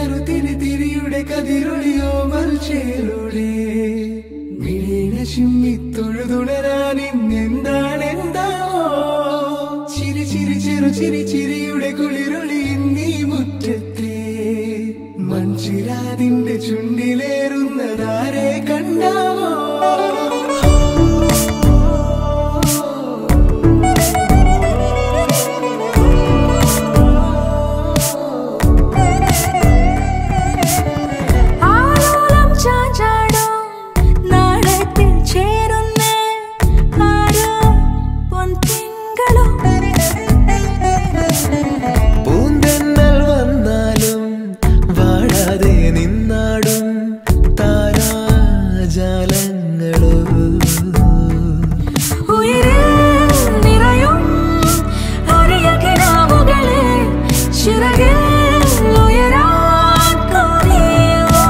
നറു തിരി തിരിയുടെ കതിരൊളിയോ മൽച്ചേലൂടെ മിഴീണ ചിമ്മി തൊഴുതുണരാൻ ഇന്നെന്താണ് എന്താവോ ചിരി ചിരി ചെറു ചിരി ചിരിയുടെ കുളിരൊളി നീ മുറ്റത്തെ മൺചിരാതിന്റെ ചുണ്ടിലേറുന്നതാരെ കണ്ടാവോ ആലോലം ചാഞ്ചാടും നാളത്തിൽ ചേരുന്നേ ആരോ പൊൻതിങ്കളും പൂന്തെന്നൽ വന്നാലും വാഴാതെ നിന്നാടും താരാജാലങ്ങളോ ഉയരിൽ നിറയും അരിയ കിനാവുകളെ ചിറകിൽ ഉയരാൻ കൊതിയോ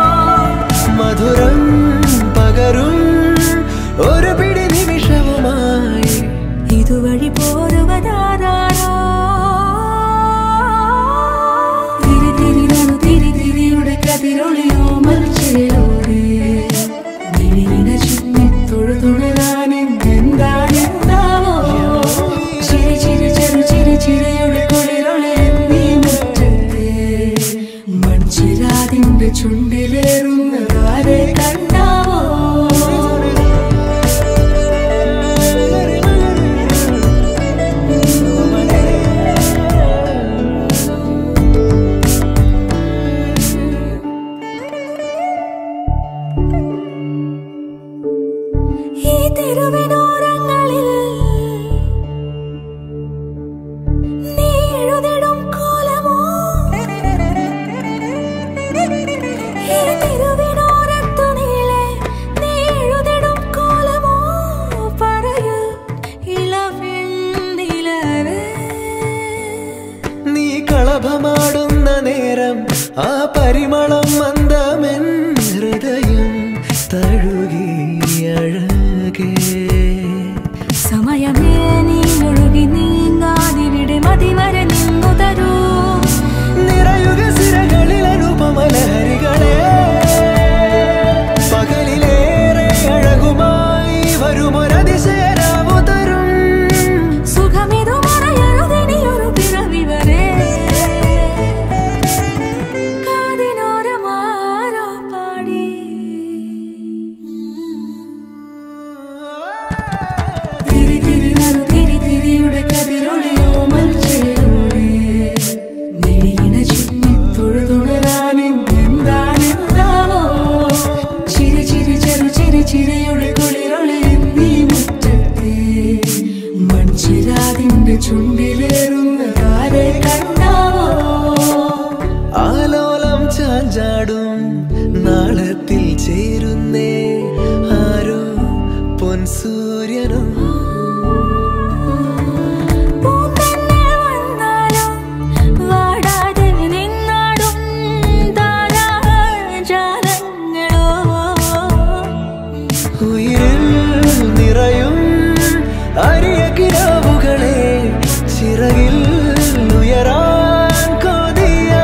മധുരം പകരും ഒരു പിടി നിമിഷവുമായി ഇതുവഴി പോരുവതാരോ തിരി തിരി നറു തിരി തിരിയുടെ കതിരൊളിയോ മറിച്ചിലൂടെ വിഴിഞ്ഞ ചിമ്മി തൊഴുതുണരാൻ എന്താണെന്താവോ ചിരി ചിരി ചെറു ചിരി ചിരിയുടെ കുളിരൊളി നീ മുറ്റത്തെ മൺചിരാതിന്റെ ചുണ്ടിലേറുന്നതാരെ കണ്ടാവോ ഈ തെരുവിനോരങ്ങളിൽ നീ എഴുതിടും കോലമോ ഈ തെരുവിനോരത്തു നീളെ നീ എഴുതിടും കോലമോ പറയൂ ഇളവെണ്ണിലവേ നീ കളഭമാടുന്ന നേരം ആ പരിമളം മന്ദമെൻ ഹൃദയം തഴുകി അഴകേ സമയമേ നീ ഒഴുകി നീങ്ങാതിവിടെ മതിവരെ നിന്നു തരൂ നിറയുക സിരകളിൽ അനുപമലഹരികളെ പകലിലേറെ അഴകുമായി വരുമൊരതിശയരാവു തരും സുഖമിതു മറയരുതിനിയൊരു പിറവി വരെ കാതിനോരമാരോ പാടി തിരി തിരി നറു തിരി തിരിയുടെ കതിരൊളിയോ മൽച്ചേലൂടെ മിഴിയിണ ചിമ്മി തൊഴുതുണരാൻ എന്താണെന്താവോ ചിരി ചിരി ചെറു ചിരി ചിരിയുടെ കുളിരൊളി നീ മുറ്റത്തെ മൺചിരാതിന്റെ ചുണ്ടിലേറുന്നതാരെ കണ്ടാവോ ആലോലം ചാഞ്ചാടും നാളത്തിൽ ചേരുന്നേ ആരോ പൊൻസൂര്യനും പൂന്തന്നെ വന്നാലും വാടാതെ നിന്നാടും താരാജാലങ്ങളോ ഉയിരിൽ നിറയും അരിയ കിരാവുകളെ ചിറകിൽ ഉയരാൻ കൊതിയാ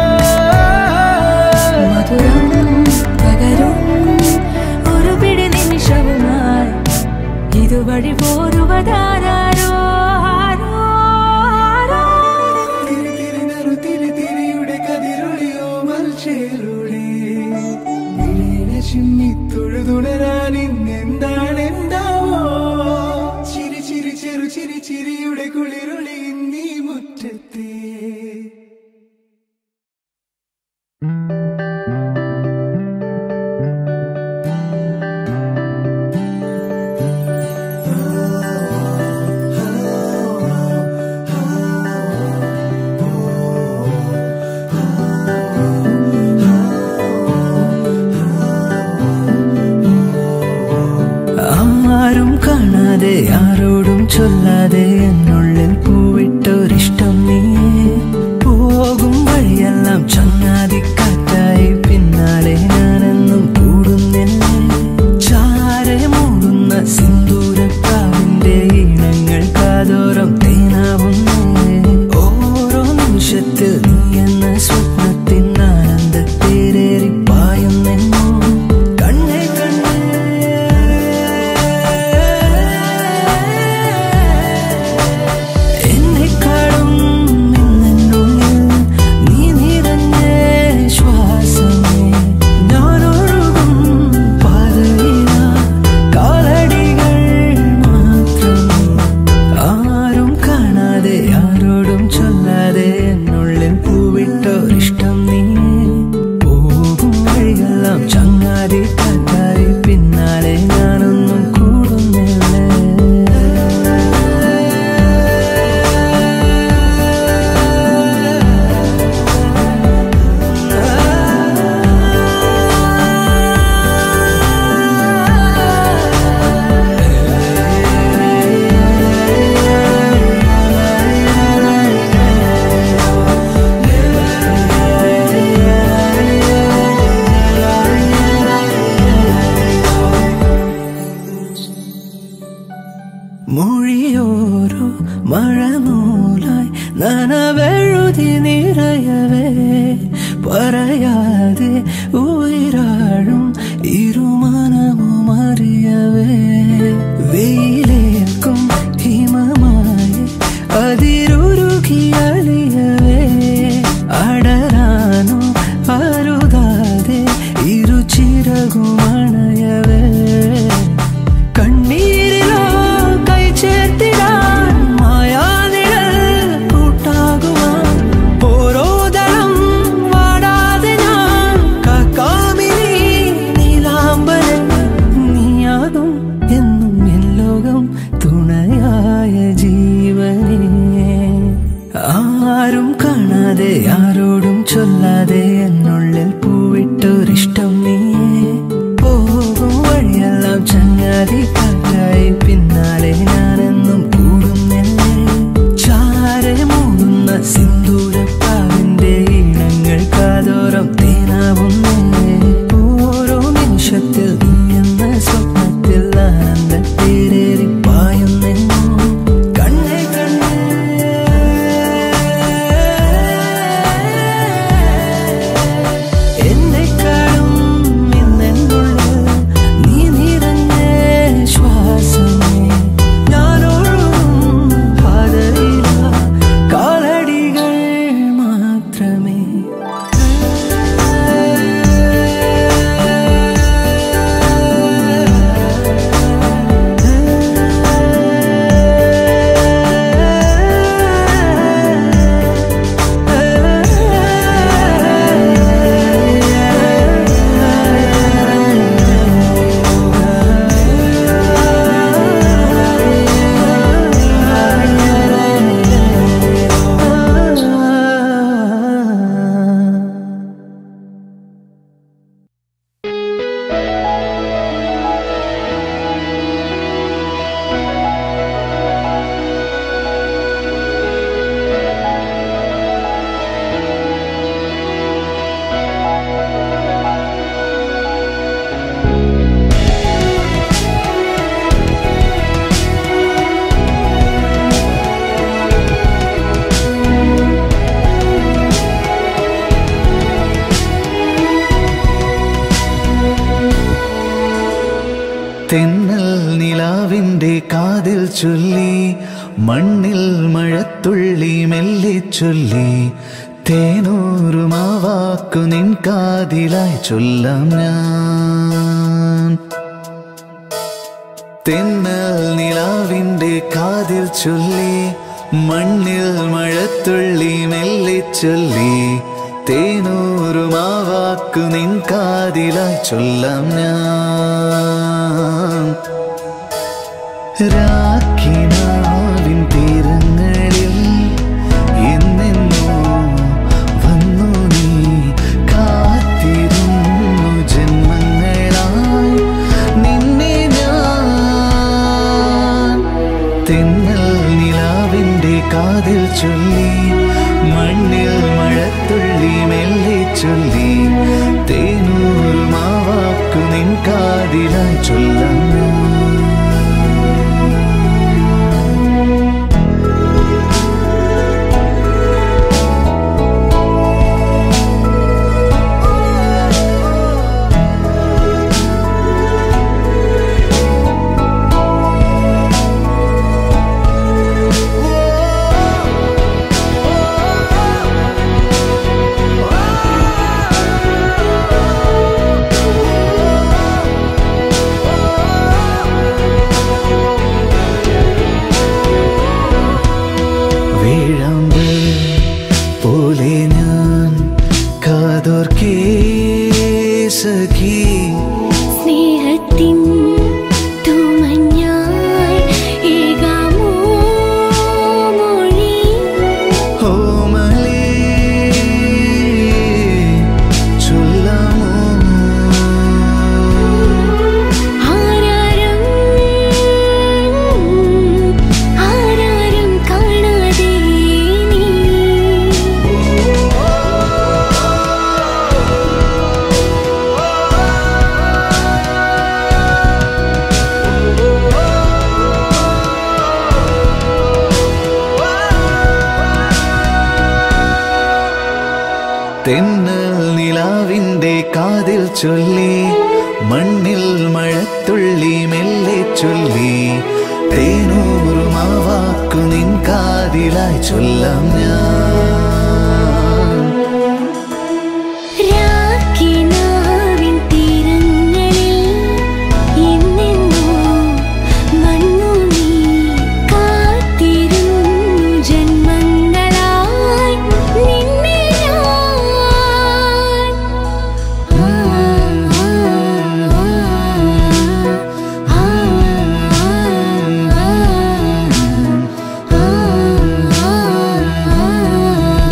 മധുരം പകരും ഒരു പിടി നിമിഷവുമായി ഇതുവഴി പോരുവതാരോ ആരോ ആരോ തിരി തിരി നറു തിരി തിരിയുടെ കതിരൊളിയോ മൽച്ചേലൂടെ വിളീന ചിമ്മി തൊഴുതുണരാൻ ഇന്നെന്താണ് എന്താവോ ചിരി ചിരി ചെറു ചിരി ചിരിയുടെ കുളിരൊളി നീ മുറ്റത്തെ ആരും കാണാതെ ആരോടും ചൊല്ലാതെ എന്നുള്ളിൽ പൂവിട്ടൊരിഷ്ടം നീ പോകും വഴിയെല്ലാം ചങ്ങാതിക്കാറ്റായി പിന്നാലെ ഞാനെന്നും കൂടുന്നില്ലേ ചാരെ മൂടുന്ന സിന്ദൂരപ്രാവിന്റെ ഈണങ്ങൾ കാതോരം തേനാവുന്നേ ഓരോ നിമിഷത്തിൽ നീ എന്ന സ്വപ്നത്തിൻ ആനന്ദ മൊഴിയോരോ മഴനൂലായി നനവെഴുതി നിറയവേ പറയാതെ ഉയരാഴും ഇരുമനമും അറിയവേ വെയിലേക്കും ഹിമമായി അതിരുരുകി അലിയവേ അടരാനോ അരുതാതെ ഇരുചിറകുമണയവേ കണ്ണീരിലോ കൈ ചേർത്തിടാൻ മായാനിഴൽ കൂട്ടാകുവാൻ ഓരോ ദളം വാടാതെ ഞാൻ കാക്കാമിനി നീലാമ്പരൻ നീയാകും എന്നും എൻ ലോകം തുണയായ ജീവനേ ആരും കാണാതെ ആരോടും ചൊല്ലാതെ എന്നുള്ളിൽ പൂവിട്ടൊരിഷ്ടം നീയേ പോകും വഴിയെല്ലാം ചങ്ങാതി കാറ്റായി പിന്നാലെ ഞാനെന്നും കൂടുന്നില്ലേ ചാരെ മൂടുന്ന സിന്ദൂരപ്പാവിന്റെ ഈണങ്ങൾ കാതോരം തേനാവുന്നേ ഓരോ നിമിഷത്തിൽ നീ എന്ന സ്വപ്നത്തിൽ ആനന്ദ തേരേറി പായുന്നെന്നോ കണ്ണേ കണ്ണേ എന്നെക്കാളും ഇന്നെന്നുള്ളിൽ നീ നിറഞ്ഞ ശ്വാസമേ ഞാനൊഴുകും പാതയില കാലടികൾ മാത്രമേ തെന്നൽ നിലാവിന്റെ കാതിൽ ചൊല്ലി മണ്ണിൽ മഴത്തുള്ളി മെല്ലെ ചൊല്ലി തേനൂറുമാവാക്കു നിൻ കാതിലായി ചൊല്ലാം ഞാൻ തെന്നൽ നിലാവിന്റെ കാതിൽ ചൊല്ലി മണ്ണിൽ മഴത്തുള്ളി മെല്ലെ ചൊല്ലി തേനൂറുമാവാക്കു നിൻ കാതിലായി ചൊല്ലാം ഞാൻ രാഖിനാവിൻ തീരങ്ങളിൽ എന്നെന്നോ വന്നു നീ കാത്തിരുന്നു ജന്മങ്ങളായി നിന്നെ ഞാൻ തെന്നൽ നിലാവിന്റെ കാതിൽ ചൊല്ലി മണ്ണിൽ മഴത്തുള്ളി മെല്ലെ ചൊല്ലി തേനൂർ മാവാക്കു നിൻ കാതിലായി ചൊല്ലാം ഞാൻ. ആ തെന്നൽ നിലാവിൻ്റെ കാതിൽ ചൊല്ലി മണ്ണിൽ മഴത്തുള്ളി മെല്ലെ ചൊല്ലി തേനൂറുമാവാക്കു നിൻ കാതിലായി ചൊല്ലാം ഞാൻ രാക്കിനാവിൻ തീരങ്ങളിൽ എന്നെന്നോ വന്നു നീ കാത്തിരുന്നു ജന്മങ്ങളായി നിന്നെ ഞാൻ ആ ആ ആ ആ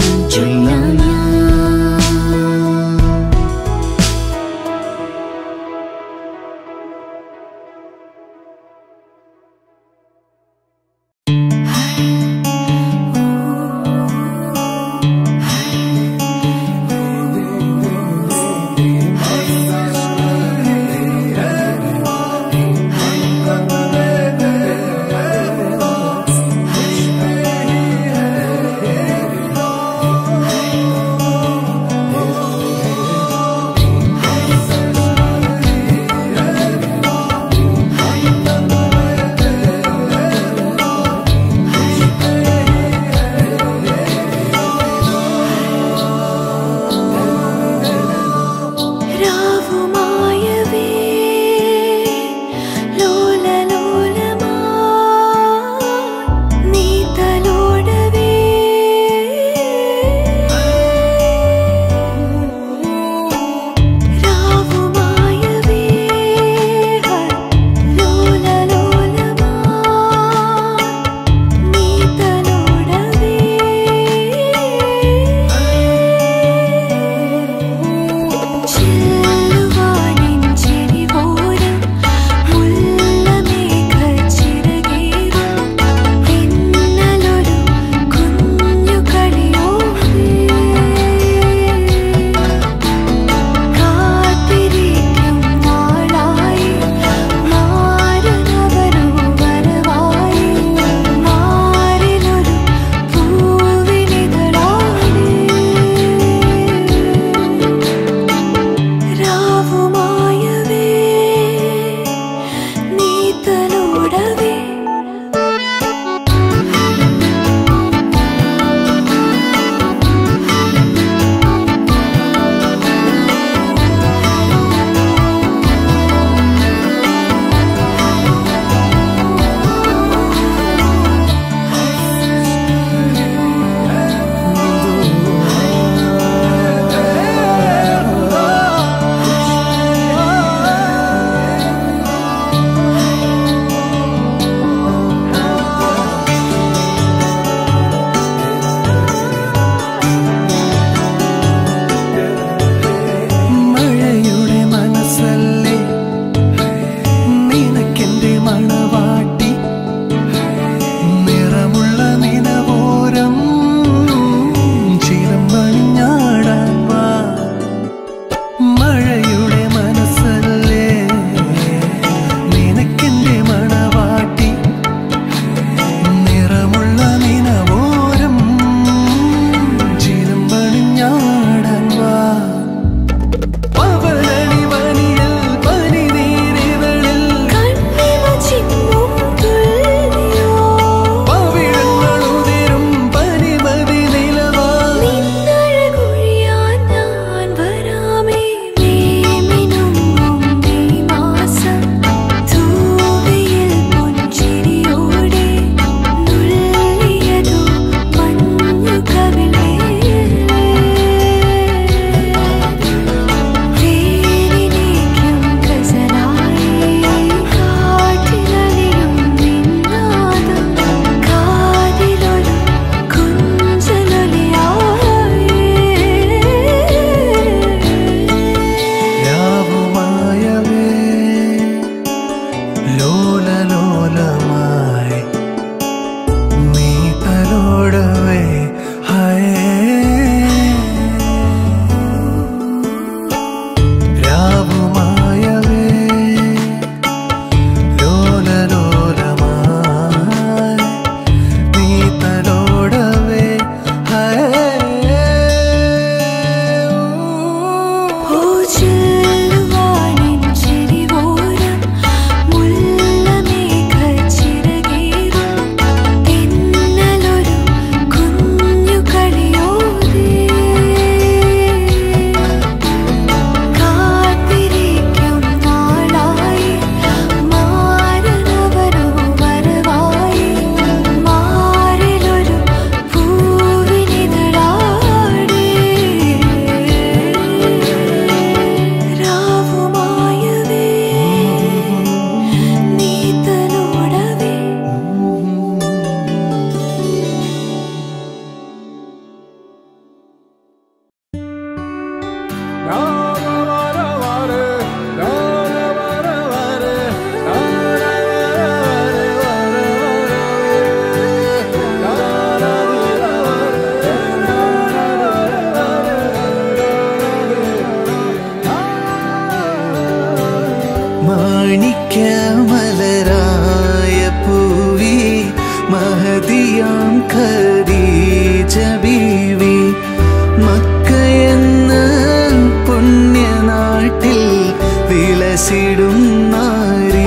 മഹദിയാം ഖദീജ ബീവി മക്കയെന്ന പുണ്യനാട്ടിൽ വിലസിടും നാരീ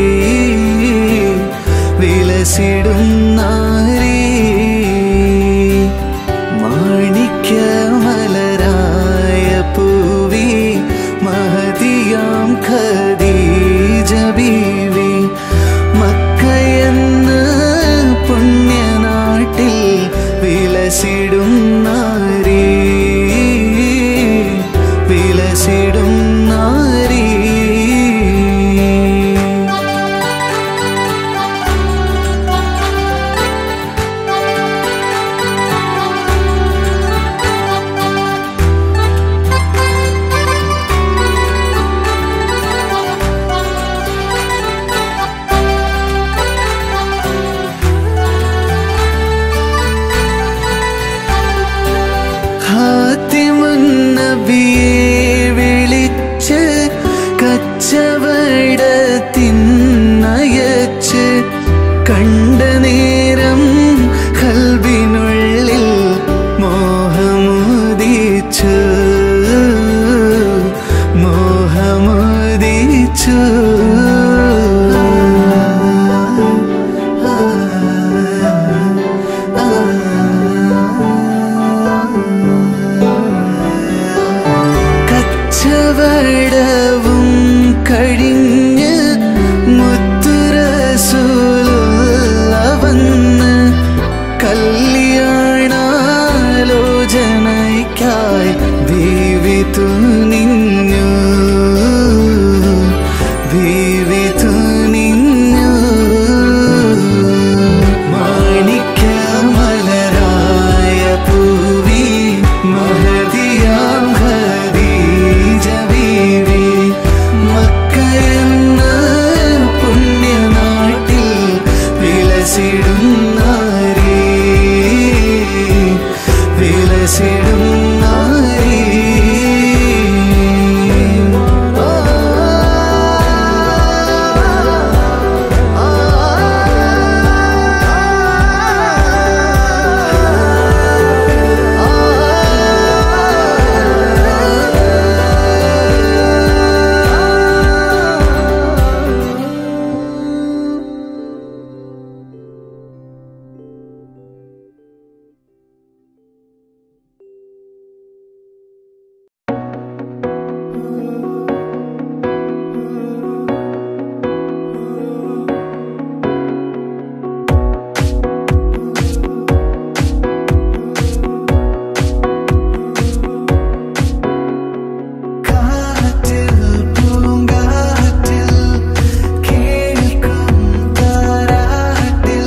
വിലസിടും നാരീ മാണിക്യമലരായ പൂവി മഹദിയാം ഖദീജ ബീവി മക്കയെന്ന പുണ്യനാട്ടിൽ വിലസിടും നാരീ വിലസിടും നാരീ ഹാത്തിമുന്നബിയെ വിളിച്ച് കച്ചവടത്തിന്നയച്ച് കണ്ട നേരം കൽബിനുള്ളിൽ മോഹമുദിച്ചു മോഹമുദിച്ചു കച്ചവടവും കഴിഞ്ഞ് മുത്തുരസൂലുള്ള വന്ന് കല്യാണാലോചനയ്ക്കായി ദേവി തുനിഞ്ഞു ദേവി തുനിഞ്ഞു മാണിക്യമലരായ പൂവി മഹദിയാം ഖദീജ ബീവി മക്കയെന്ന പുണ്യനാട്ടിൽ വിലസിടും നാരീ വിലസിടും നാരീ കാറ്റിൽ പൂങ്കാറ്റിൽ കേൾക്കും താരാട്ടിൽ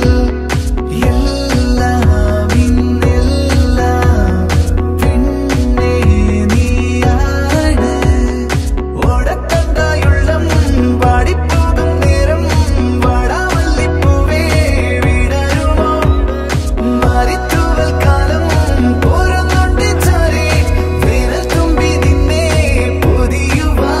എല്ലാം ഇന്നെല്ലാം പിന്നെ നീയാണ് ഓടത്തണ്ടായുള്ളം പാടിപ്പോകും നേരം വാടാമല്ലിപ്പൂവേ വിടരുമോ മാറിത്തൂവൽ കാലം പോരുന്നുണ്ട് ചാരി വിരൽ തുമ്പി നിന്നെ പൊതിയുവാ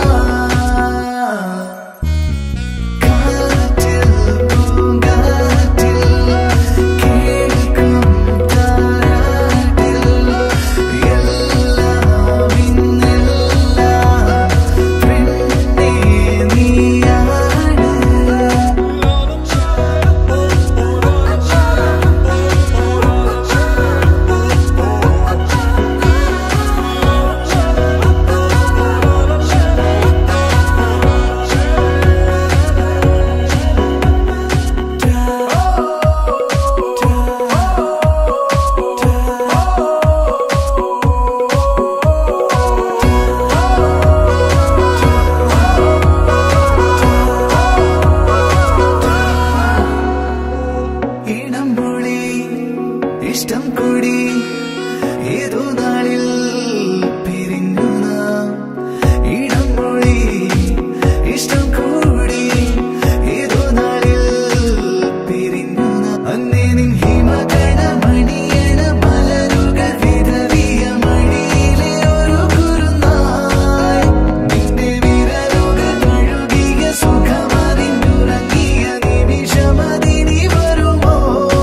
കാറ്റിൽ പൂങ്കാറ്റിൽ കേൾക്കും താരാട്ടിൽ എല്ലാം ഇന്നെല്ലാം പിന്നെ നീയാണ് ഇണം പൊളി ഇഷ്ടം കൂടി ഏതോ നാളിൽ പിരിഞ്ഞു നാം ഇടം പൊളി ഇഷ്ടം കൂടി ഏതോ നാളിൽ പിരിഞ്ഞു നാം അന്നേ നിൻ ഹിമകണ മണിയണ മലരുകൾ വിതറിയ മടിയിലെ ഒരു കുറുനാൾ നിന്റെ വിരലുകൾ കഴുകിയ സുഖമതിന്നുറങ്ങിയ നിമിഷമതിനി വരുമോ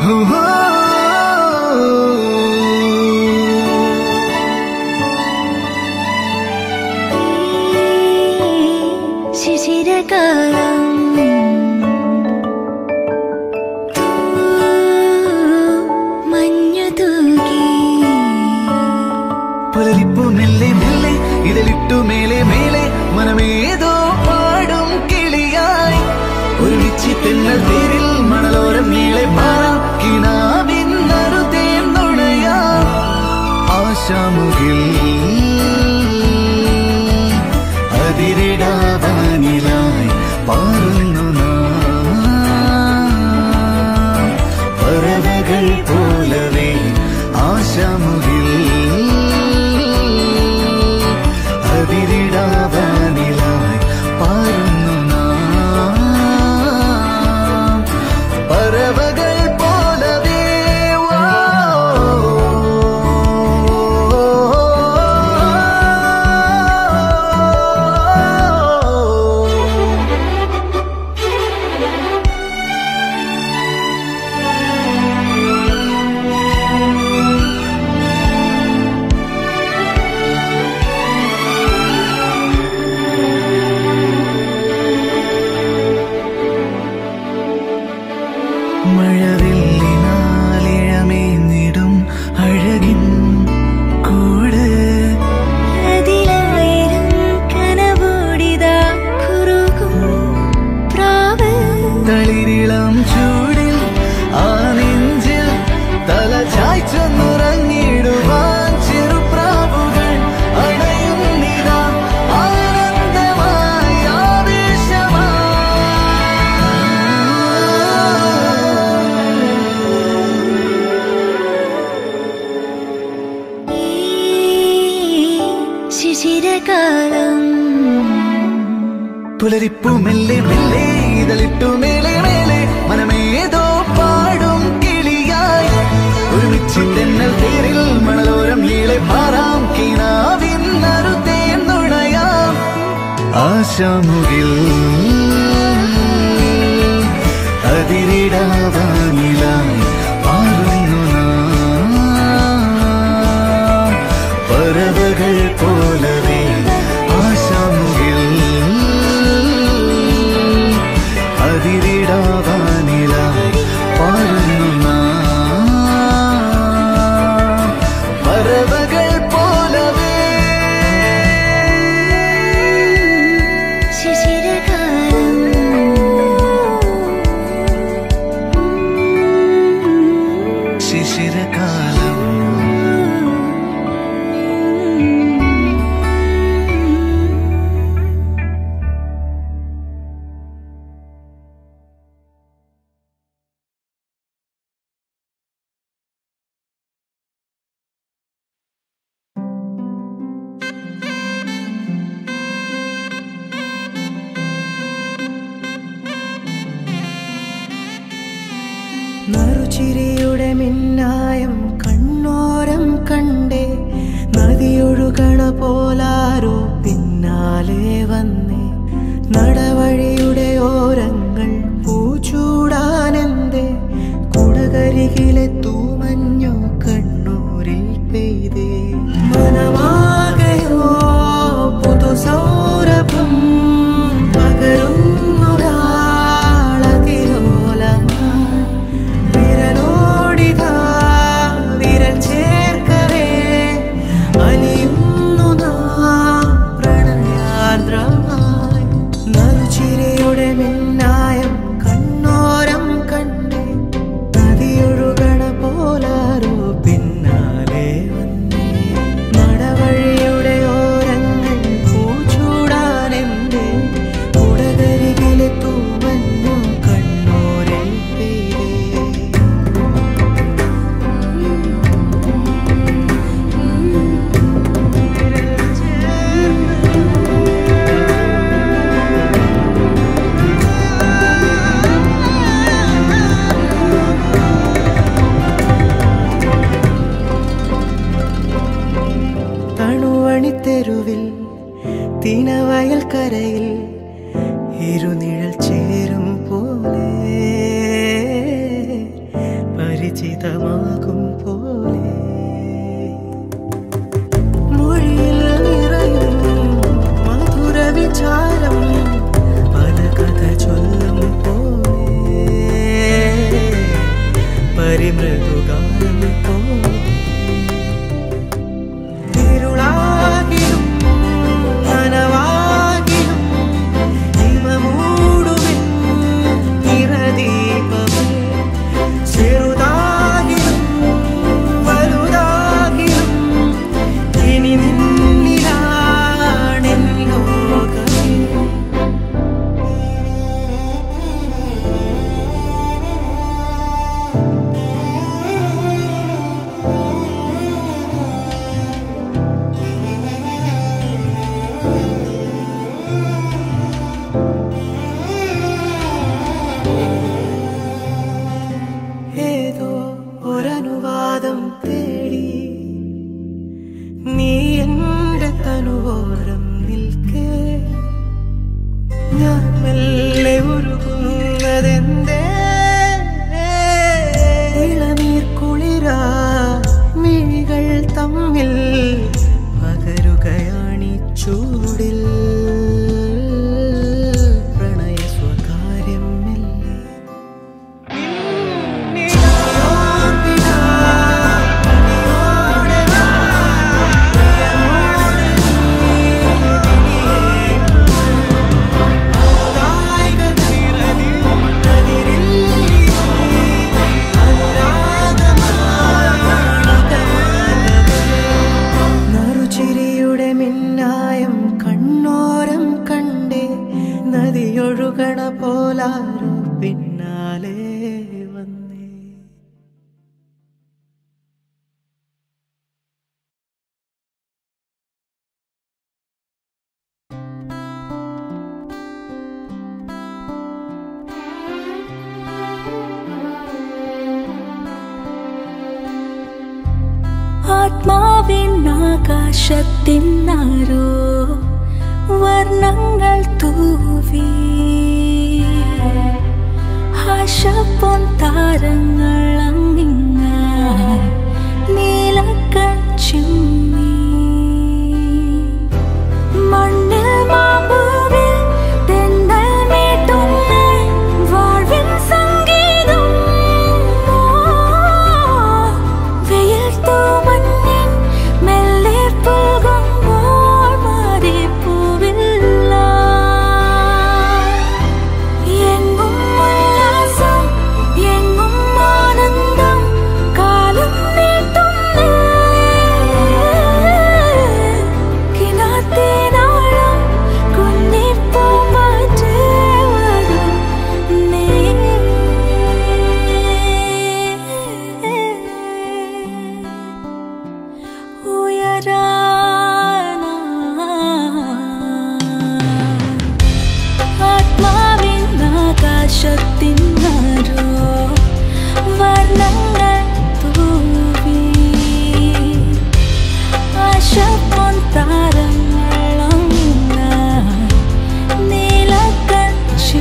ശിശിരകാലം മഞ്ഞു തൂകി പുലരിപ്പു മെല്ലെ മെല്ലെ ഇതിലിട്ടു മേലെ മേലെ മനമേതോ പാടും കിളിയായി ഒരുമിച്ച് തെന്നൽ തേരിൽ മണലോരം നീളെ പാറാം കിനാവിന്നൊരു തേന്നുണയാം ആശാമുകിൽ അതിരിടാവാനിലായി പാറുന്നു നാം പറവകൾ പോലവേ ആശാമുകിൽ അതിരിടാവാനിലായി പാറുന്നു നാം പറവകൾ പോലവേ ഓ മഴവില്ലിനാലിഴമേഞ്ഞിടും അഴകിൻ കൂട് അതിലായിരം കനവോടിതാ കുറുകും പ്രാവ് തളിരിളം ചൂടിൽ ആ നെഞ്ചിൽ തല ചായ്ച്ചൊന്നുറങ്ങിടുവാൻ ചെറുപ്രാവുകൾ അണയുന്നിതാ ആനന്ദമായി ശിശിരകാലം പുലരിപ്പു മെല്ലെ മെല്ലെ ഇതളിട്ടു മേലെ മേലെ മനമേതോ പാടും കിളിയായി ഒരുമിച്ച് തെന്നൽ തേരിൽ മണലോരം നീളെ പാറാം കിനാവിന്നറു തേന്നുണയാം ആശാമുകിൽ അതിരിടാവാനിലായി പാറുന്നു നാം പറവകൾ പോലവേ ആശാമുകിൽ അതിരിടാവാനിലായി പാറുന്നു നാം പറവകൾ പോലവേ ശിശിരകാലം ശിശിരകാലം നറുചിരിയുടെ മിന്നായം കണ്ണോരം കണ്ടേ നദിയൊഴുകണ പോലാരോ പിന്നാലെ വന്നേ നടവഴിയുടെ ഓരങ്ങൾ പൂച്ചൂടാനെന്തേ കുടകരികിലെ തൂമഞ്ഞോ കണ്ണൂരിൽ പെയ്തേ മനമാകയോ പുതുസൗരഭം പകരുന്നൊരാളതിരോലമായി വിരലോടിതാ വിരൽ ചേർക്കവേ അലിയുന്നു നാം പ്രണയാർദ്രമായി നറുചിരിയുടെ മിന്നായം കണ്ണോരം കണ്ടേ നദിയൊഴുകണ പോലാരോ നഷ്ടമാകും പോലെ മൊഴിയിൽ നിറയും മധുര വിചാരം പല കഥ ചൊല്ലും പോലെ പരിമൃദുഗാനം പോലെ ഇരുളാകിലും നനവാകിലും ഹിമമൂടുവിൻ നിറദീപമേ ചെറുതാകിലും വലുതാകിലും ഇനി നിന്നിലാണെൻ ലോകമേ ഏതോ ഒരനുവാദം തേടി നീ എന്റെ തനുവോരം നിൽക്കേ ഞാൻ മെല്ലെ ഉരുകുന്നതെന്തേ ഇളനീർ കുളിര മിഴികൾ തമ്മിൽ പകരുകയാണി ചൂടിൽ പ്രണയ സ്വകാര്യം മെല്ലെ നറുചിരിയുടെ മിന്നായം കണ്ണോരം കണ്ടേ നദിയൊഴുകണ പോലാരോ പിന്നാലെ വന്നേ ആത്മാവിനാകാശത്തിന്നാരോ വർണ്ണങ്ങൾ തൂവി ആശപ്പൊൻ താരങ്ങൾ അങ്ങിങ്ങ നീലക്കൺ ചിമ്മി മണ്ണിൽ മാമ്പൂവിൽ തെന്നൽ മീട്ടുന്ന വാഴ്വിൻ സംഗീതം വെയിൽ തൂമഞ്ഞിൻ മെല്ലെ പുൽകുമ്പോൾ മാറിപ്പൂവില്ല എങ്ങും ഉല്ലാസം എങ്ങും ആനന്ദം കാലം നീട്ടുന്നേ കിനാത്തേനാളം കുന്നിപ്പൂമ്പാറ്റേ വരുന്നേ. ഉയരാനാ ആത്മാവിനാകാശത്തിന്നാരോ വർണ്ണങ്ങൾ തൂവി ആശപ്പൊൻ താരങ്ങളൊന്ന നീലക്കച്ചി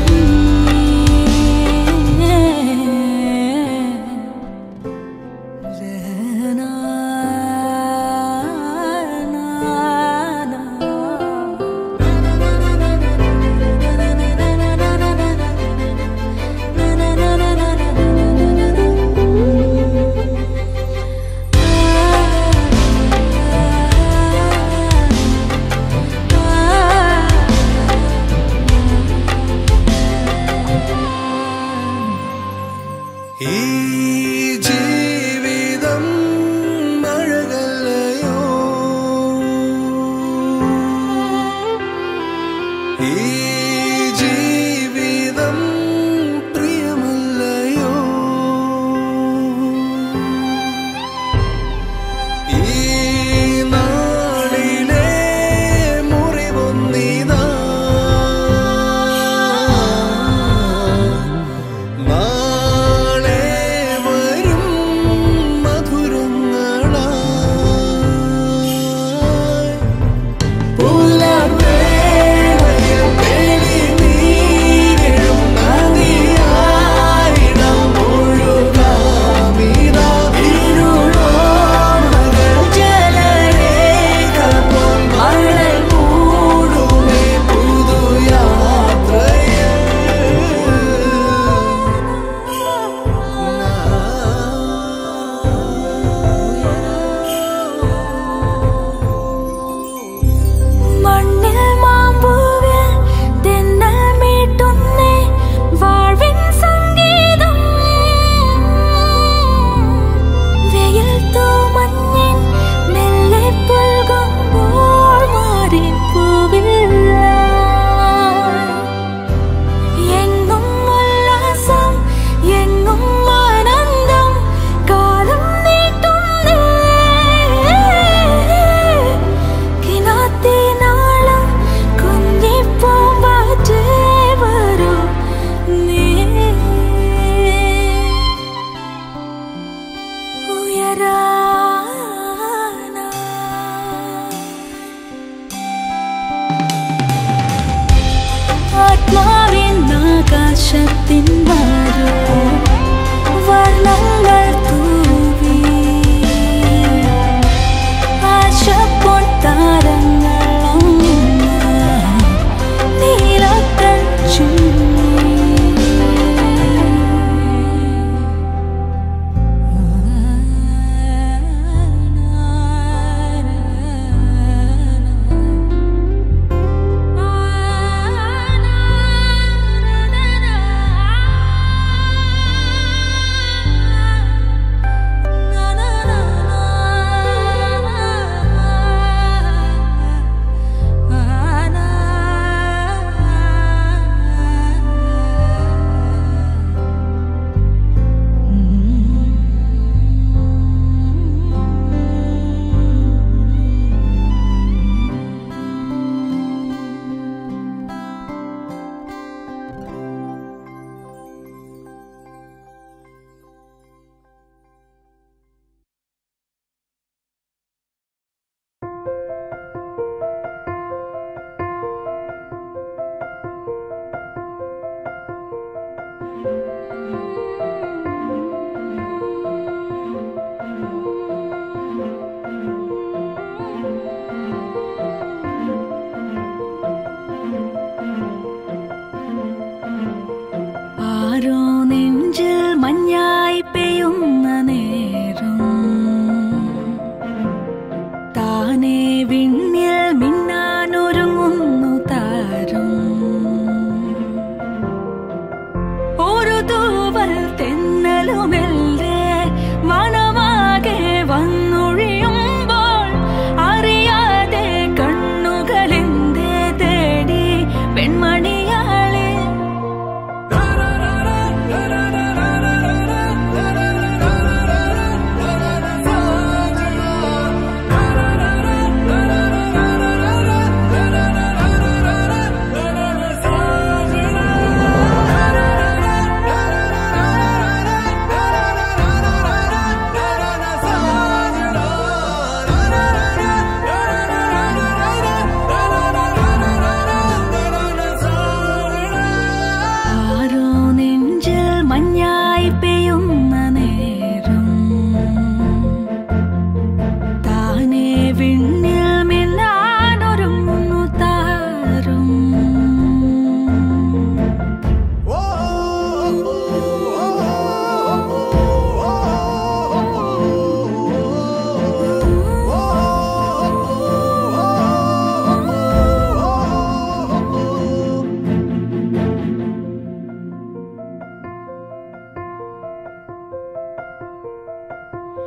ഈ ജീവിതം മഴകല്ലയോ ഈ ജീവിതം പ്രിയമല്ലയോ ഈ നാളിലെ മുറിവൊന്നിതാ നാളെ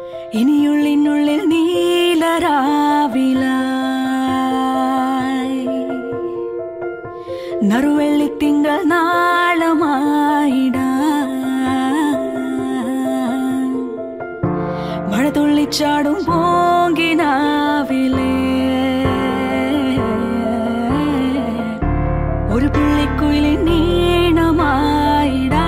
ഇനിയുള്ളിനുള്ളിൽ നീലരാവിലായി നറുവെള്ളിത്തിങ്കൾ നാളമായിട മഴ തുള്ളിച്ചാടും പോങ്കിനാവിലേ ഒരു പുള്ളിക്കുയിലിൻ നീണമായിടാ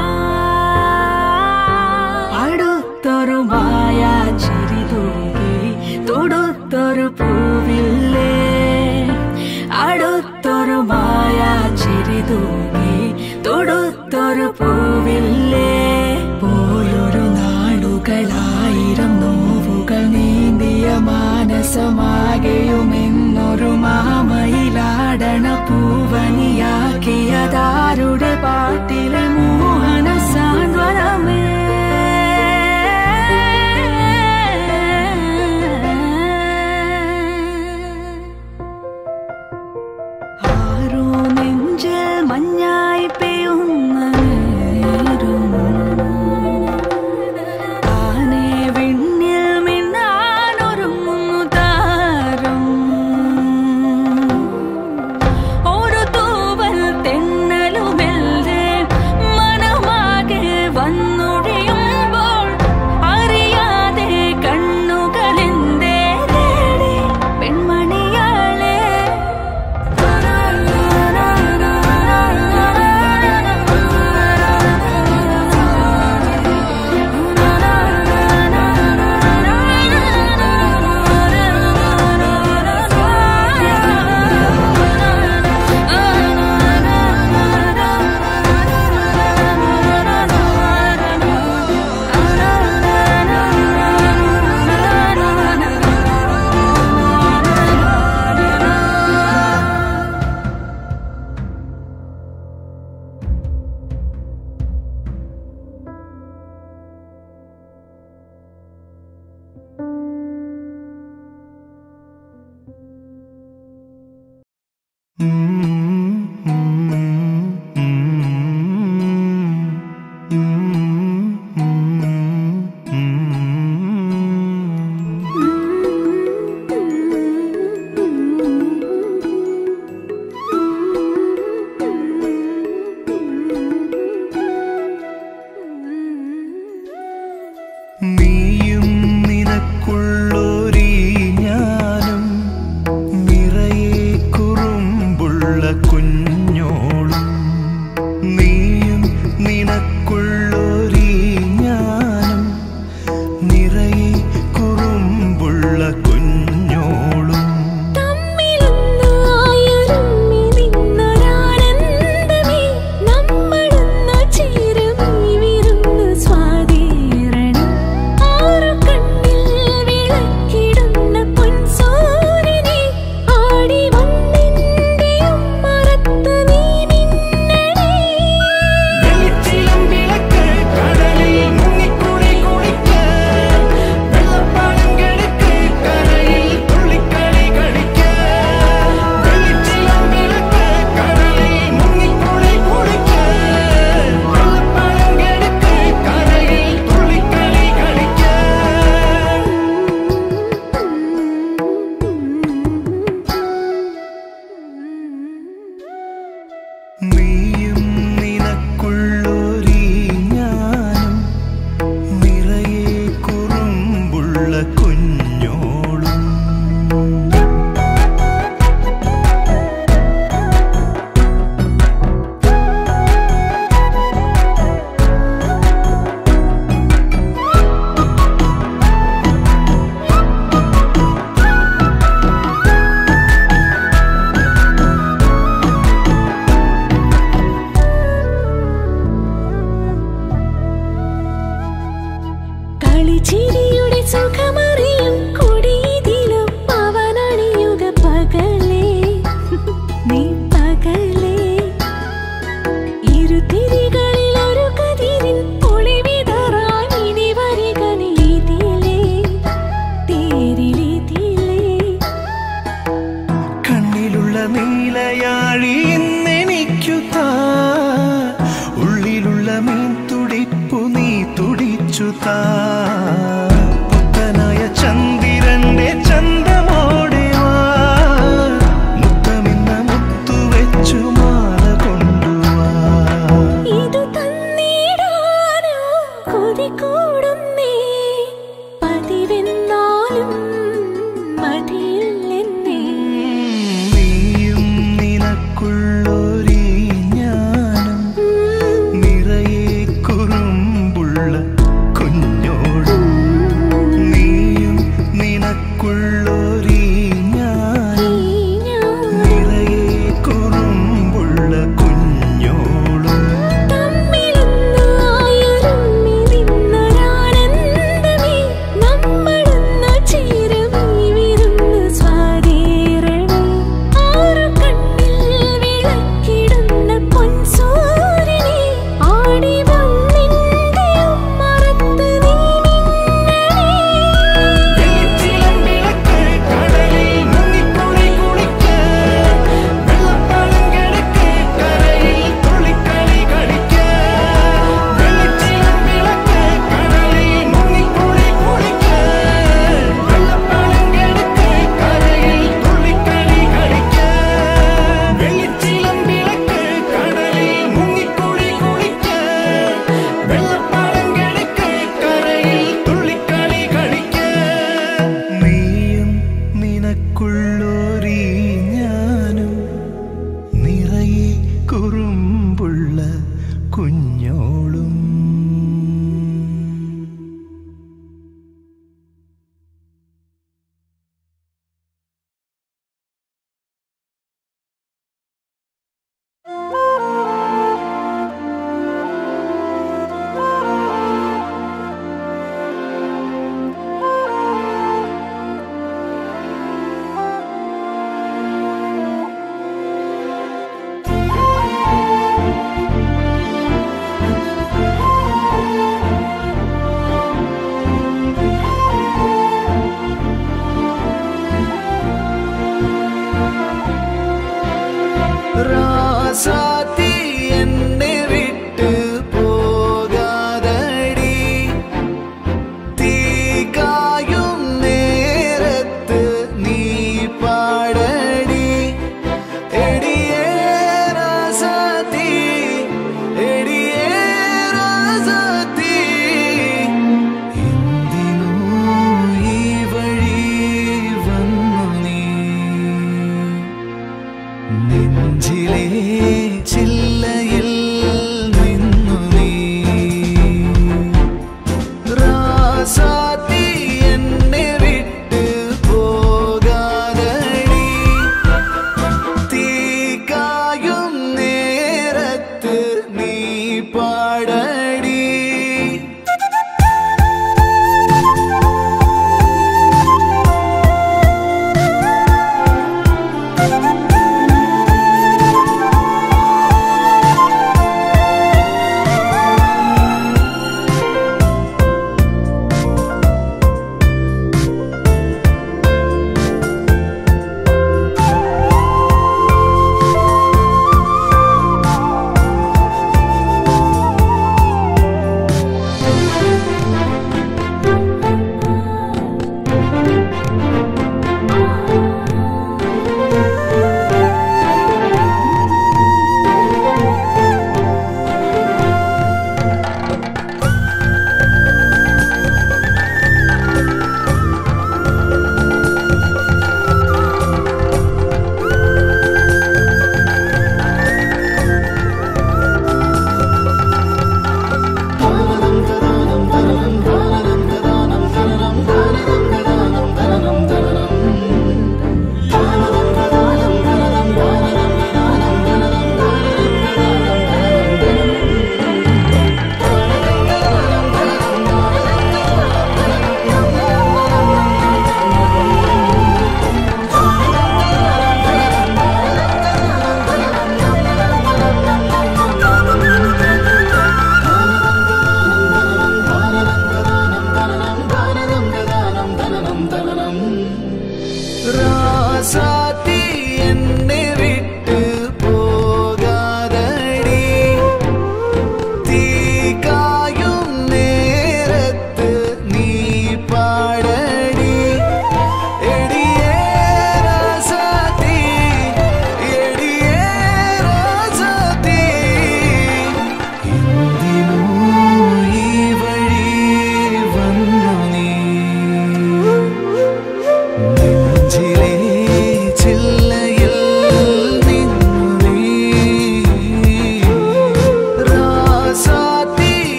അടുത്തൊരു മായ ചിരി തൂകി തൊടുത്തൊരു പൂവില്ലേ അടുത്തൊരു മായ ചിരി തൂകി തൊടുത്തൊരു പൂവില്ലേ പോയൊരു നാടുകളായിരം നോവുകൾ നീന്തിയ മാനസമാകെയുമെന്നൊരു മാമയിലാടണ പൂവനിയാക്കിയതാരുടെ പാട്ടിലെ മോഹന സാന്ത്വനമേ ആരോ നെഞ്ചിൽ മഞ്ഞായി പെയ്യുന്ന നേരം താനേ വിണ്ണിൽ മിന്നാനൊരുങ്ങുന്നു താരം ഒരു തൂവൽ തെന്നലുമെല്ലേ മനമാകെ വന്നൊഴിയുമ്പോൾ അറിയാതെ കണ്ണുകളെന്തേ തേടി പെൺമണിയാളെ നീയും നിനക്കുള്ളൊരീ ഞാനും നിറയെ കുറുമ്പുള്ള കുഞ്ഞോളും നീയും നിനക്കുള്ളൊരീ ഞാനും നിറയെ കുറുമ്പുള്ള കുഞ്ഞോളും തമ്മിലൊന്നായൊരുമ്മി നിന്നൊരാനന്ദമേ നമ്മളൊന്നു ചേരുമീ വിരുന്നു സ്വാതീരണം ആറു കണ്ണിൽ വിളക്കിടുന്ന പൊൻസൂര്യനെ ആടി വന്നെന്റെയും മറത്ത് നീ നിന്നണേ വെളിച്ചിലം വിളക്ക് കടലിൽ മുങ്ങിക്കുളി കുളിക്ക് വെള്ളപ്പാടം കെടുക്ക് കരയിൽ തുള്ളിക്കളി കളിക്ക് വെളിച്ചിലം വിളക്ക് കടലിൽ മുങ്ങിക്കുളി കുളിക്ക് വെള്ളപ്പാടം കെടുക്ക് കരയിൽ തുള്ളിക്കളി കളിക്ക് നീയും നിനക്കുള്ളൊരീ ഞാനും നിറയെ കുറുമ്പുള്ള കുഞ്ഞോളും കളിച്ചിരിയുടെ സുഖമറിയും കൊടിയതിലും അവനണിയുക പകലേ നീ പകലേ ഇരുതിരികളിൽ ഒരു കതിരിൻ ഒളിവിതറാൻ ഇനി വരിക നീ ഇതിലേ തേരിലിതിലേ കണ്ണിലുള്ള നീലയാഴി ഇന്നെനിക്കു താ ഉള്ളിലുള്ള മീൻ തുടിപ്പു നീ തുടിച്ചു താ പുത്തൻ കൂടുന്നേ പതിവെന്നാലും മതിയില്ലെന്നേ നീയും നിനക്കുള്ളൊരീ ജ്ഞാനം നിറയെ കുറുമ്പുള്ള കുഞ്ഞോടും നീയും നിനക്കുള്ളൊരീ ജ്ഞാനം നിറയെ കുറുമ്പുള്ള കുഞ്ഞോളും തമ്മിലൊന്നായൊരുമ്മി നിന്നൊരാനന്ദമേ നമ്മളൊന്നു ചേരുമീ വിരുന്ന് സ്വാതീരണേ ആറു കണ്ണിൽ വിളക്കിടുന്ന പൊൻസൂര്യനെ ആടി വന്നിന്റെ ഉമ്മ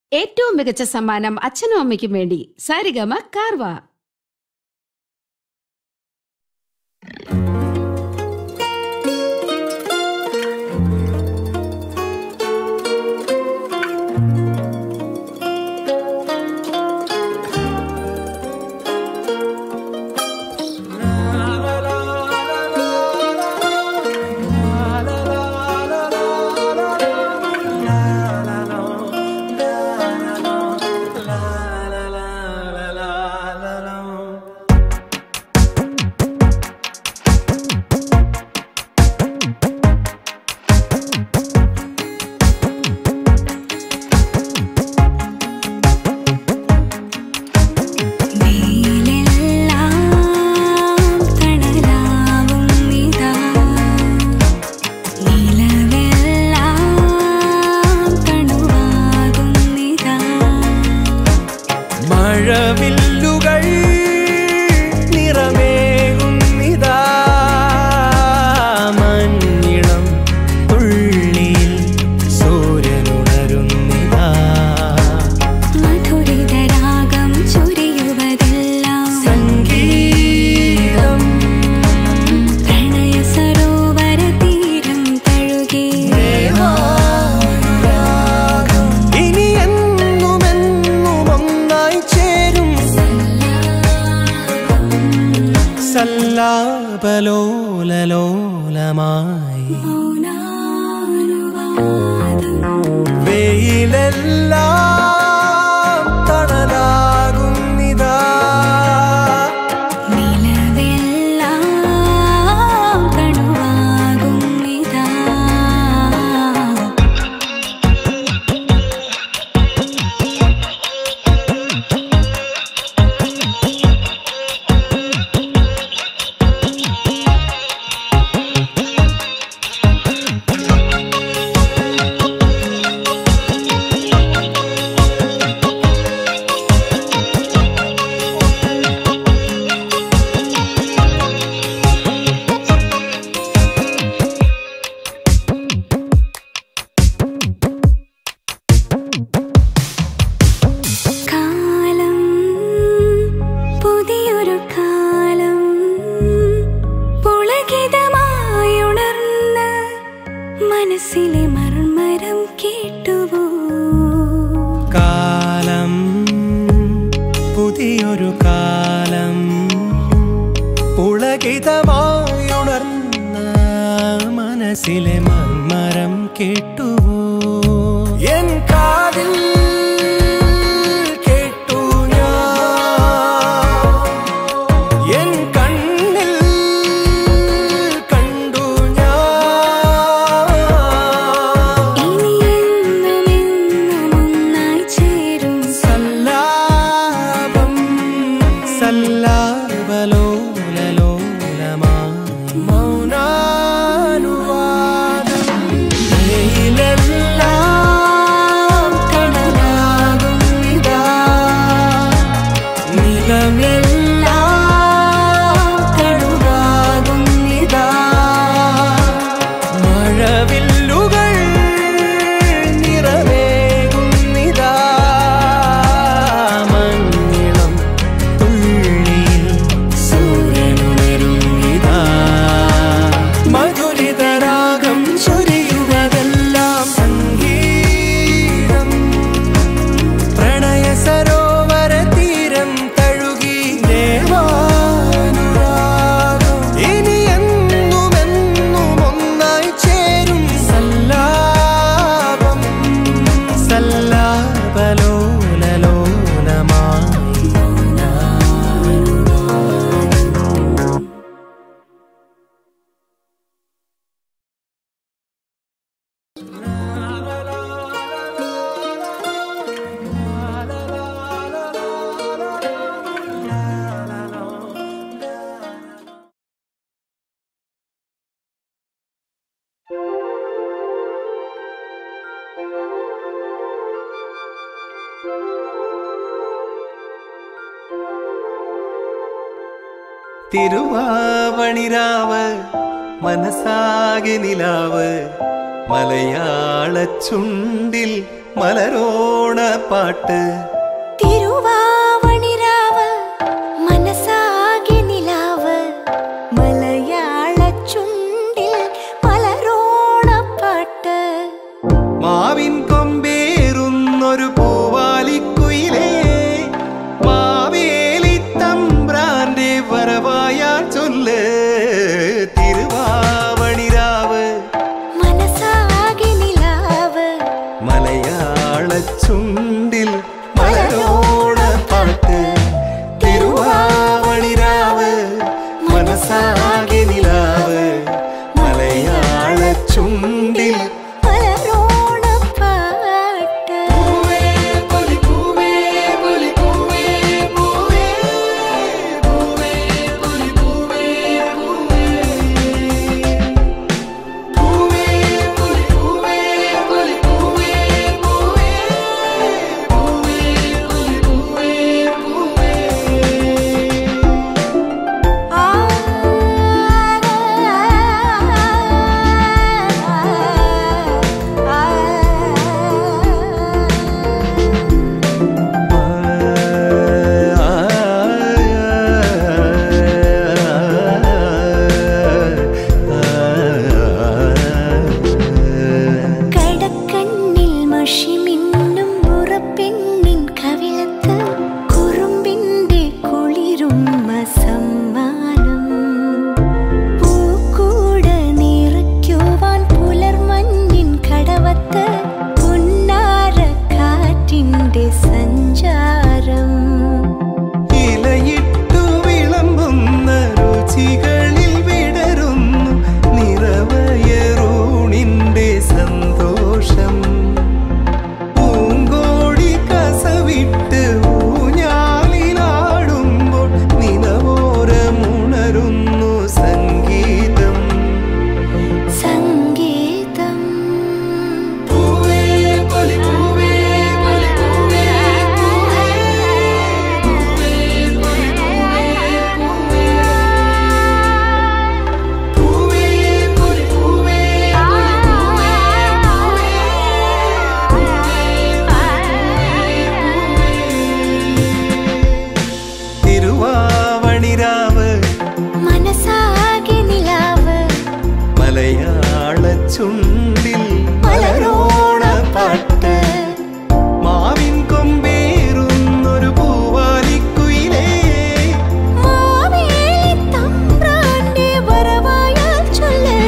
ഏറ്റവും മികച്ച സമ്മാനം അച്ഛനും അമ്മയ്ക്കും വേണ്ടി സാരിഗമ കാർവ നീലെല്ലാം തണലാവും നിതാ നിലവെല്ലാം തണുവാകും നിതാ മഴവില്ലുകൾ നിറമേകുന്നിതാ മഞ്ഞിളം തുള്ളിയിൽ സൂര്യനുണരുന്നിതാ മധുരിതരാഗം ചൊരിയുവതെല്ലാം സംഗീതം പ്രണയ സരോവര തീരം തഴുകി ഇനി എന്നുമെന്നും ഒന്നായി ചേരും സല്ലാപലോലലോലമായി മൗനാനുവാദം വെയിലെല്ലാം തണലാകുന്നിതാ നിലവെല്ലാം തണുവാകും നിതാ കാലം പുതിയൊരു കാലം പുളകിതമായുണർന്ന് മനസ്സിലെ മർമരം കേട്ടുവോ കാലം പുതിയൊരു കാലം പുളകിതമായുണർന്ന മനസ്സിലെ മർമരം കേട്ടുവോ എൻ കാതിൽ കേട്ടു ഞാൻ എൻ കണ്ണിൽ കണ്ടു ഞാൻ ഇനി എന്നും എന്നും ഒന്നായി ചേരും സല്ലാപം സല്ലാപലോലലോലമായി മൗനാനുവാദം വെയിലെല്ലാം കടലാകും ഇതാ നിലമെല്ലാം കടുകാകും ഇതാ മഴവില്ലുകൾ നിറവേകുന്നിതാ മഞ്ഞിളം തുള്ളിയിൽ സൂര്യനുണരുന്നിതാ മധുരിതരാഗം ചൊരിയുവതെല്ലാം സംഗീതം പ്രണയ സരോവര തീരം തഴുകി ദേവാനുരാഗം ഇനി എന്നുമെന്നും ഒന്നായി ചേരും സല്ലാപം സല്ലാപലോലലോലമായി തിരുവാവണിരാവ് മനസ്സാകെ നിലാവ് മലയാള ചുണ്ടിൽ മലരോണ പാട്ട് തിരുവാവണിരാവ് മനസാകെ നിലാവ് മലയാള ചുണ്ടിൽ മലരോണപ്പാട്ട് മാവിൻ കൊമ്പേറുന്നൊരു പൂവാലിക്കുയിലേ മാവേലി തമ്പ്രാന്റെ വരവായാൽ ചൊല്ല് തിരുവാവണിരാവ് മനസാകെ നിലാവ് മലയാള ചുണ്ടിൽ മലരോണ പാട്ട് തിരുവാവണിരാവ് മനസാകെ നിലാവ് മലയാള ചുണ്ടിൽ മലരോണപ്പാട്ട് കടക്കണ്ണിൽ മഷി മിന്നും മുറപ്പെണ്ണിൻ കവിളത്ത് കുറുമ്പിന്റെ കുളിരും സമ്മാനം പൂക്കൂട നിറയ്ക്കുവാൻ പുലർമഞ്ഞിൻ കടവത്ത് പുന്നാര കാറ്റിന്റെ സഞ്ചാരം ഇലയിട്ടു വിളമ്പുന്ന രുചികളിൽ വിടരുന്നു നിറവയറൂണിന്റെ സന്തോഷം പൂങ്കോടി കസവിട്ട് ഊഞ്ഞാലിലാടുമ്പോൾ നിലവോരമുണരുന്നു സംഗീതം സംഗീതം തിരുവാവണിരാവ് മനസാകെ നിലാവ് മലയാള ചുണ്ടിൽ മലരോണ പാട്ട് മാവിൻ കൊമ്പേറുന്നൊരു പൂവാലിക്കുയിലേ മാവേലി തമ്പ്രാന്റെ വരവായാൽ ചൊല്ല്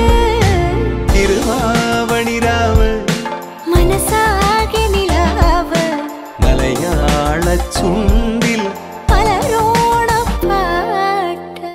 തിരുവാവണിരാവ് മനസാകെ നിലാവ് മലയാള ചുണ്ടിൽ മലരോണപ്പാട്ട്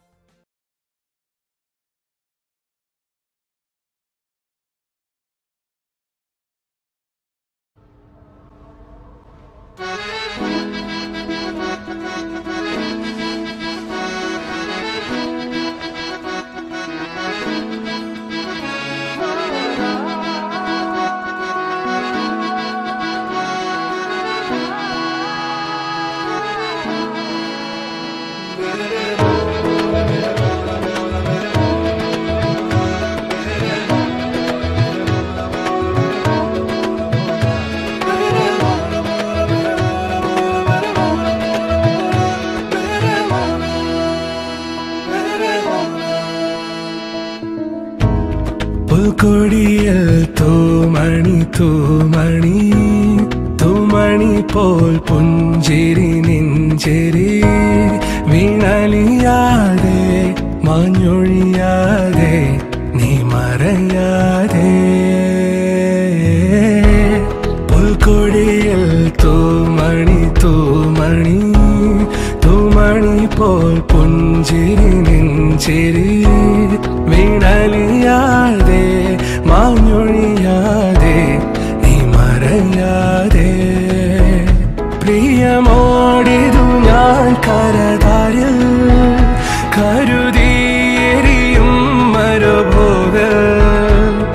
പുൽക്കൊടിയിൽ തൂമണി തൂമണി തൂമണി പോൽ പുഞ്ചിരി നെഞ്ചേരി വീണലിയാതെ മാഞ്ഞൊഴിയാതെ നീ മറയാതെ പുൽക്കൊടിയിൽ തൂമണി തൂമണി തൂമണി പോൽ പുഞ്ചിരി നെഞ്ചിരി വീണലിയാതെ മാഞ്ഞൊഴിയാതെ നീ മറയാതെ പ്രിയമോടിതു ഞാൻ കരതാരിൽ കരുതിയെരിയും മരുഭോഗ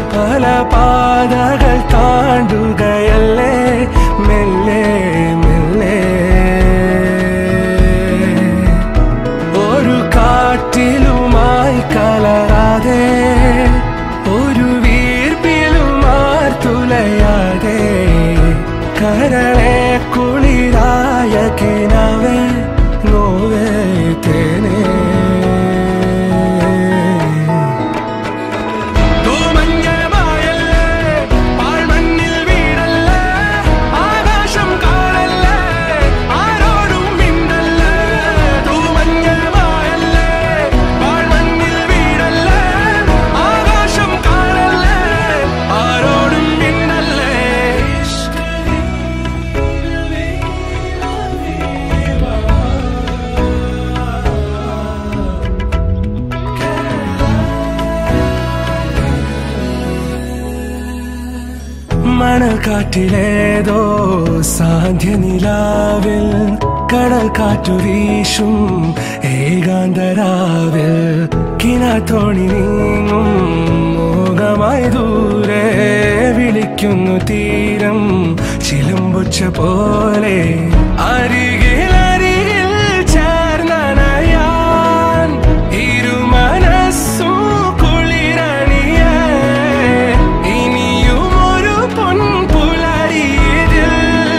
കണൽ കാറ്റിലേതോ സാന്ധ്യ നിലാവിൽ കടൽ കാറ്റു വീശും ഏകാന്തരാവിൽ കിനാത്തോണി നീങ്ങും മോഹമായി ദൂരെ വിളിക്കുന്നു തീരം ചിലമ്പുച്ച പോലെ അരികിൽ അരികിൽ ചേർന്നണയാൻ ഇരുമനസ്സും കുളിരണിയേ ഇനിയും ഒരു പൊൻപുലരിയിൽ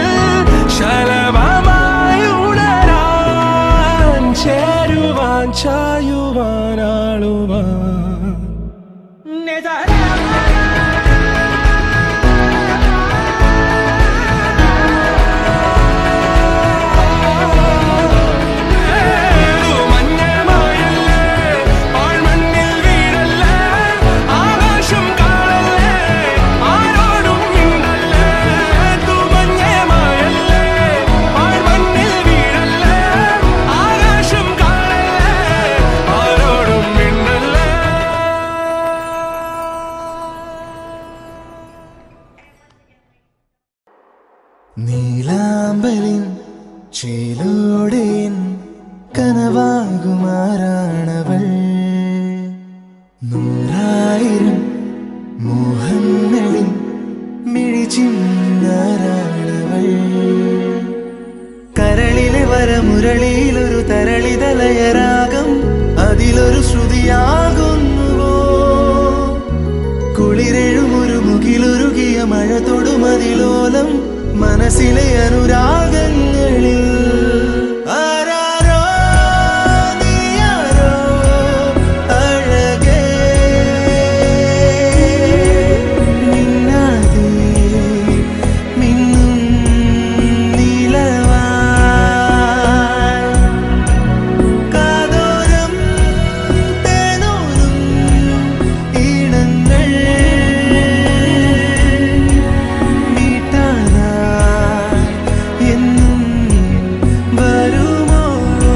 ശലഭമായി ഉണരാൻ ചേരുവാൻ ചായുവാൻ ആളുവാൻ നീലാമ്പലിൻ ചേലോടെയൻ കനവാകുമാറാണവൾ നൂറായിരം മോഹങ്ങളിൽ മിഴിച്ചിന്നാരാണവൾ കരളിലെ വരമുരളിയിലൊരു തരളിതലയരാഗം അതിലൊരു ശ്രുതിയാകുന്നുവോ കുളിരെഴുമൊരു മുകിലൊരുകിയ മഴ തൊടുമതിലോലം മനസ്സിലെ അനുരാഗങ്ങളിൽ ആരാരോ നീയാരോ അഴകേ മിന്നാതെ മിന്നും നീലവാൻ കാതോരം തേനൂരും ഈണങ്ങൾ മീട്ടാനാ എന്നും വരുമോ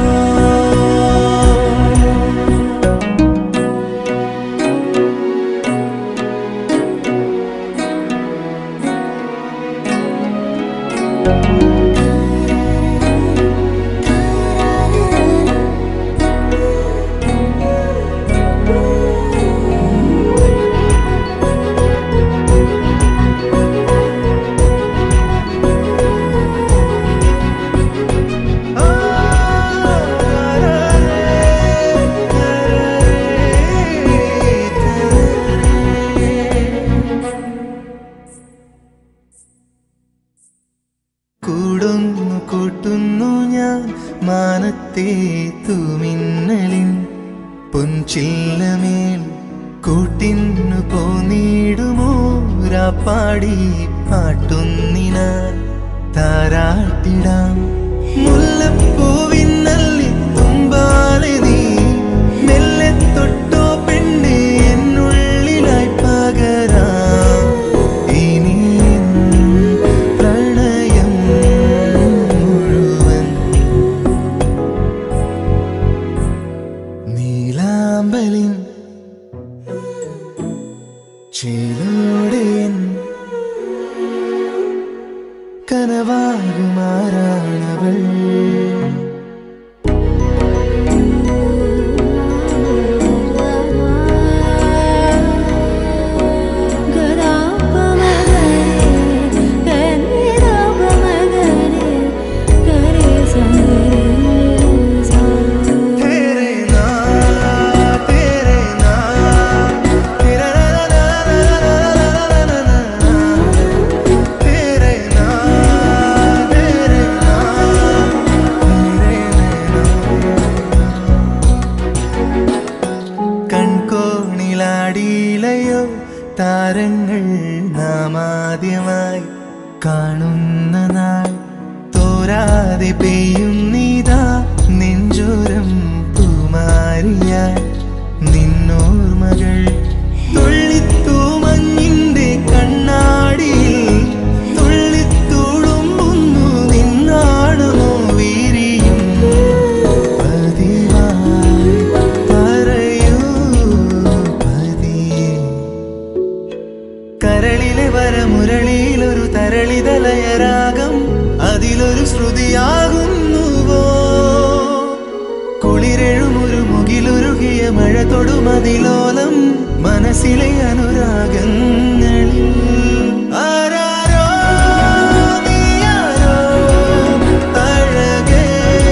കൂടുന്നു കൂട്ടുന്നു ഞാൻ മാനത്തെ തൂമിന്നലിൻ പൊൻചില്ലമേൽ കൂട്ടിന്നു പോന്നിടുമോ രാപ്പാടി പാട്ടുന്നിനാൽ താരാട്ടിടാം മുല്ലപ്പൂവിന്നല്ലി തുമ്പാലെ നീ മെല്ലെ തൊട്ടോ പെണ്ണെ എന്നുള്ളിലായി പകരാം ഇനി എൻ പ്രണയം മുഴുവൻ നീലാമ്പലിൻ ചേലോടെയൻ കനവാകുമാറാണവൾ तेरे नाम तेरे नाम तेरा ना ना ना ना ना ना तेरे नाम तेरे नाम तेरे കൺകോണിലാടിയിലയോ താരങ്ങൾ നാമാദ്യമായി കാണുന്ന നാൾ തോരാതെ പെയ്യുന്നിതാ നെഞ്ചോരം പൂമാരിയായി നിന്നോർമകൾ തുള്ളിത്തൂമഞ്ഞിന്റെ കണ്ണാടിയിൽ തുള്ളിത്തുളുമ്പുന്നു നിന്നാണമോ വീരിയും പതിവായി പറയൂ പതിയെ കരളിലെ വരമുരളിയിലൊരു കൊതിയാകുന്നുവോ കുളിരെഴുമൊരു മുകിലുരുകിയ മഴ തൊടുമതിലോലം മനസ്സിലെ അനുരാഗങ്ങളിൽ ആരാരോ നീയാരോ അഴകേ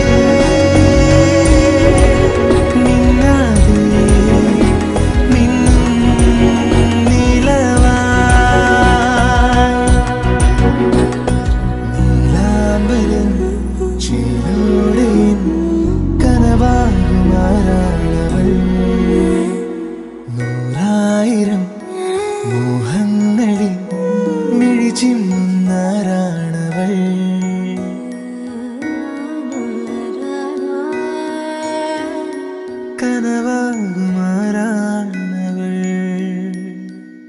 നിന്നാതെ മിന്നും നിലവായി നീലാംബരം ചീലോടെ കനവാകുമാരാണവൾ നൂറായിരം മോഹങ്ങളിൽ മിഴിച്ചിമ്മുന്നാരാണവൾ കനവാകുമാരാണവൾ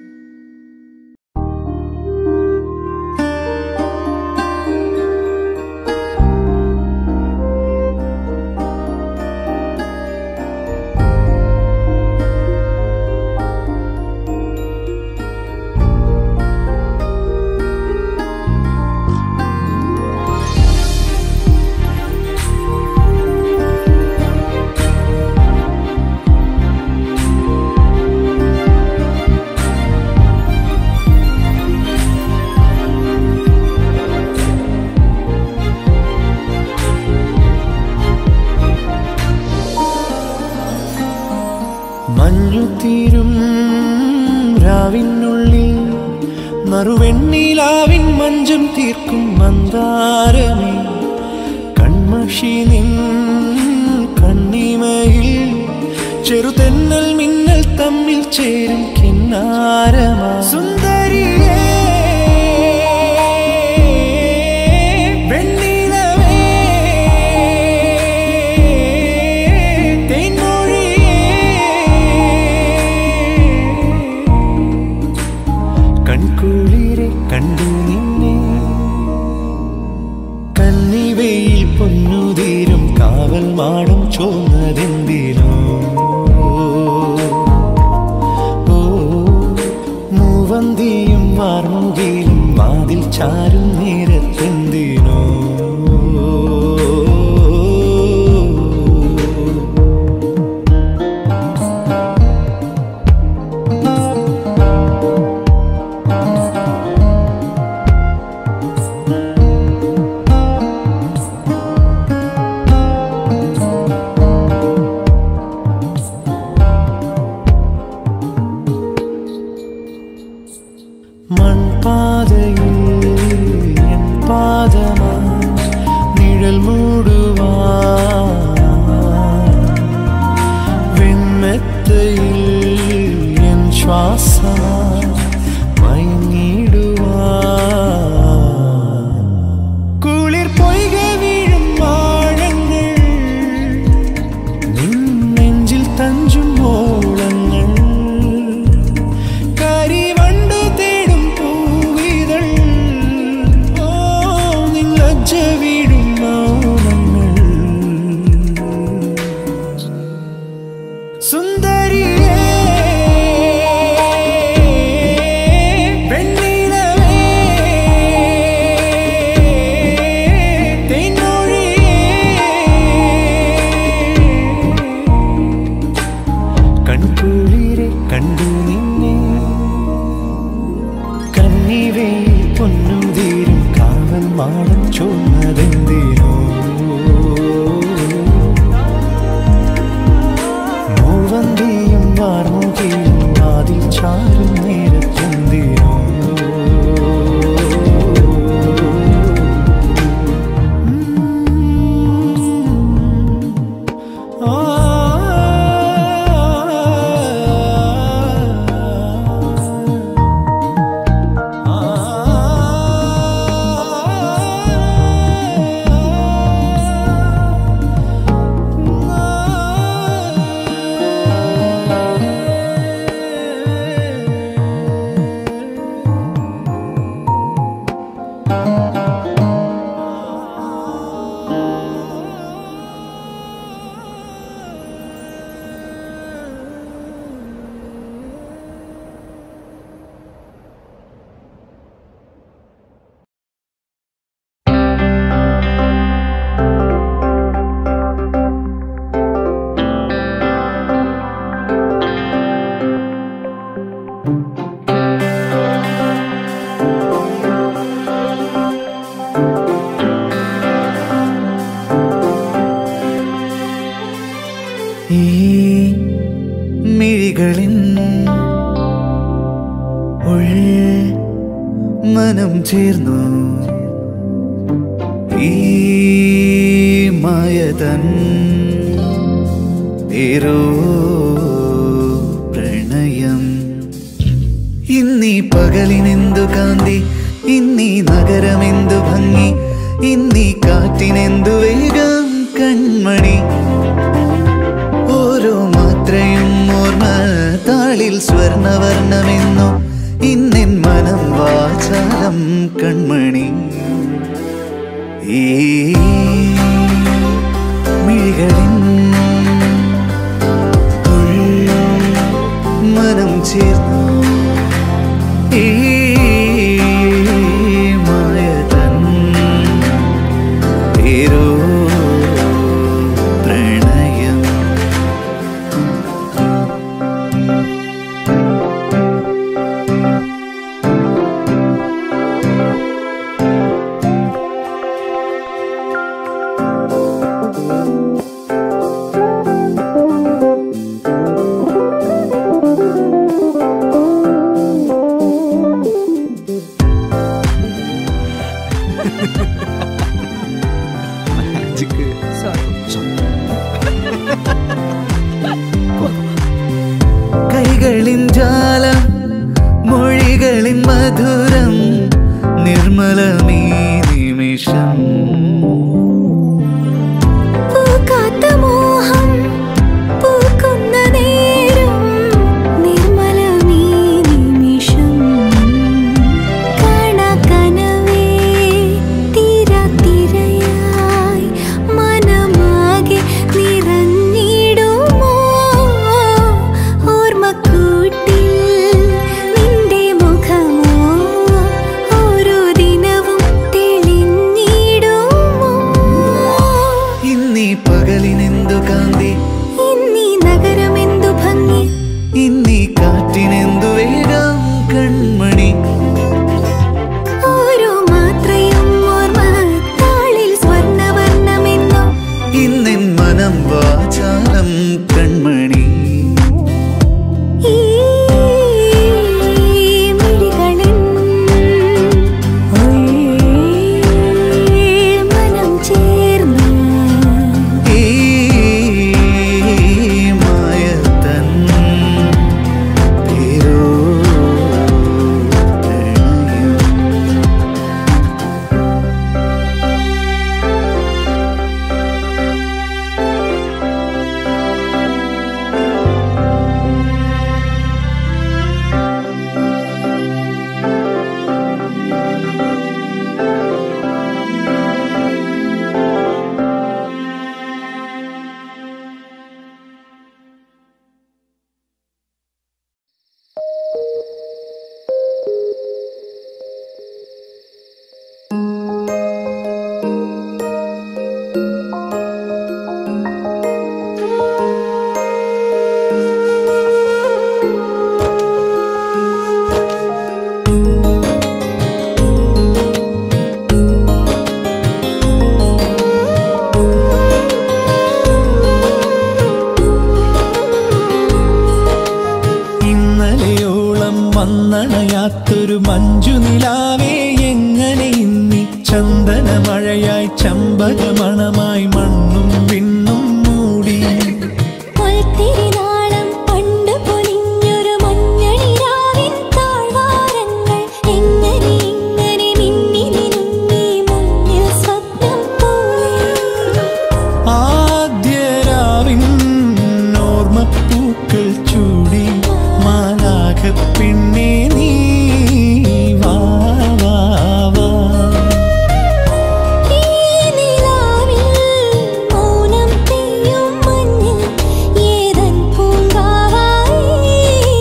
മഞ്ഞുതീരും രാവിനുള്ളിൽ നറുവെണ്ണിലാവിൻ മഞ്ചം തീർക്കും മന്ദാരമേ കൺമഷി നിൻ കണ്ണിമയിൽ ചെറുതെന്നൽ മിന്നൽ തമ്മിൽ ചേരും കിന്നാരമാ സുന്ദരിയേ വെണ്ണിലവേ തേൻമൊഴിയേ കൺകുളിരെ കണ്ടു നിന്നെ കന്നിവയിൽ പൊന്നുതീരും കാവൽ മാടം ചോന്നതെന്തിനോ ഓ മൂവന്തിയും വാർമുകിലും വാതിൽ ചാരും നേരത്തെന്തിനോ മൺപാതയിൽ എൻ പാദമാ നിഴൽ മൂടുവാ വെണ്മെത്തയിൽ എൻ ശ്വാസമാ മയങ്ങിടുവാ കുളിർ പൊയ്ക വീഴും ആഴങ്ങൾ നിൻ നെഞ്ചിൽ തഞ്ചും ഓളങ്ങൾ കരിവണ്ട് തേടും പൂവിതൾ ഓ നിൻ ലജ്ജ വീടും മൗനങ്ങൾ സുന്ദരിയേ വെണ്ണിലവേ ഉൾ മനം ചേർന്നു ഈ മായതൻ ഏരോ പ്രണയം ഇന്നീ പകലിനെന്തു കാന്തി ഇന്നീ നഗരമെന്തു ഭംഗി ഇന്നീ കാറ്റിനെന്തു വേഗം കൺമണി ഓരോ മാത്രയും ഓർമ്മ താളിൽ സ്വർണവർണ്ണമെന്നു ഇന്നെൻ മനം വാചാലം കൺമണി ഈ മിഴികളിൻ ഉൾ മനം ചേർന്നു ഈ മായതൻ പേരോ പ്രണയം കൈകളിൻ ജാലം മൊഴികളിൻ മധുരം നിർമ്മലമീ നിമിഷം പൂക്കാത്ത മോഹം പൂക്കുന്ന നേരം നിർമ്മലമീ നിമിഷം കാണാ കനവേ തിരതിരയായി മനമാകെ നിറഞ്ഞിടുമോ ഓർമ്മക്കൂട്ടിൽ നിന്റെ മുഖമോ ഓരോ ദിനവും തെളിഞ്ഞിടുമോ ഇന്നീ പകലിനെന്തു കാന്തി ഇന്നീ നഗരമെന്തു ഭംഗി ഇന്നീ കാറ്റിനെന്തു വേഗം കൺമണി ഓരോ മാത്രയും ഓർമ്മ താളിൽ സ്വർണവർണ്ണമെന്നോ ഇന്നെൻ മനം വാചാലം കൺമണി ഈ മിഴികളിൻ മനം ചേർന്ന് ഈ മായതൻ പേരോ പ്രണയം ഇന്നലെയോളം വന്നണയാത്തൊരു മഞ്ജുനിലാവേ എങ്ങനെ ഇന്നി ചന്ദനമഴയായി ചമ്പകമണമായി മണ്ണും വിണ്ണും മൂടി പൊൽത്തിരിനാളം പണ്ട് പൊലിഞ്ഞൊരു മഞ്ഞണിരാവിൻ താഴ്വാരങ്ങൾ എങ്ങനെ ഇങ്ങനെ മിന്നി മിനുങ്ങി മുന്നിൽ സ്വപ്നം പോലെ ആദ്യരാവിൻ ഓർമ്മപ്പൂക്കൾ ചൂടി മാലാഖ പിന്നെ നീ വാ വാ വാ ഈ നിലാവിൽ മൗനം പെയ്യും മഞ്ഞിൽ ഏതൻ പൂങ്കാവായി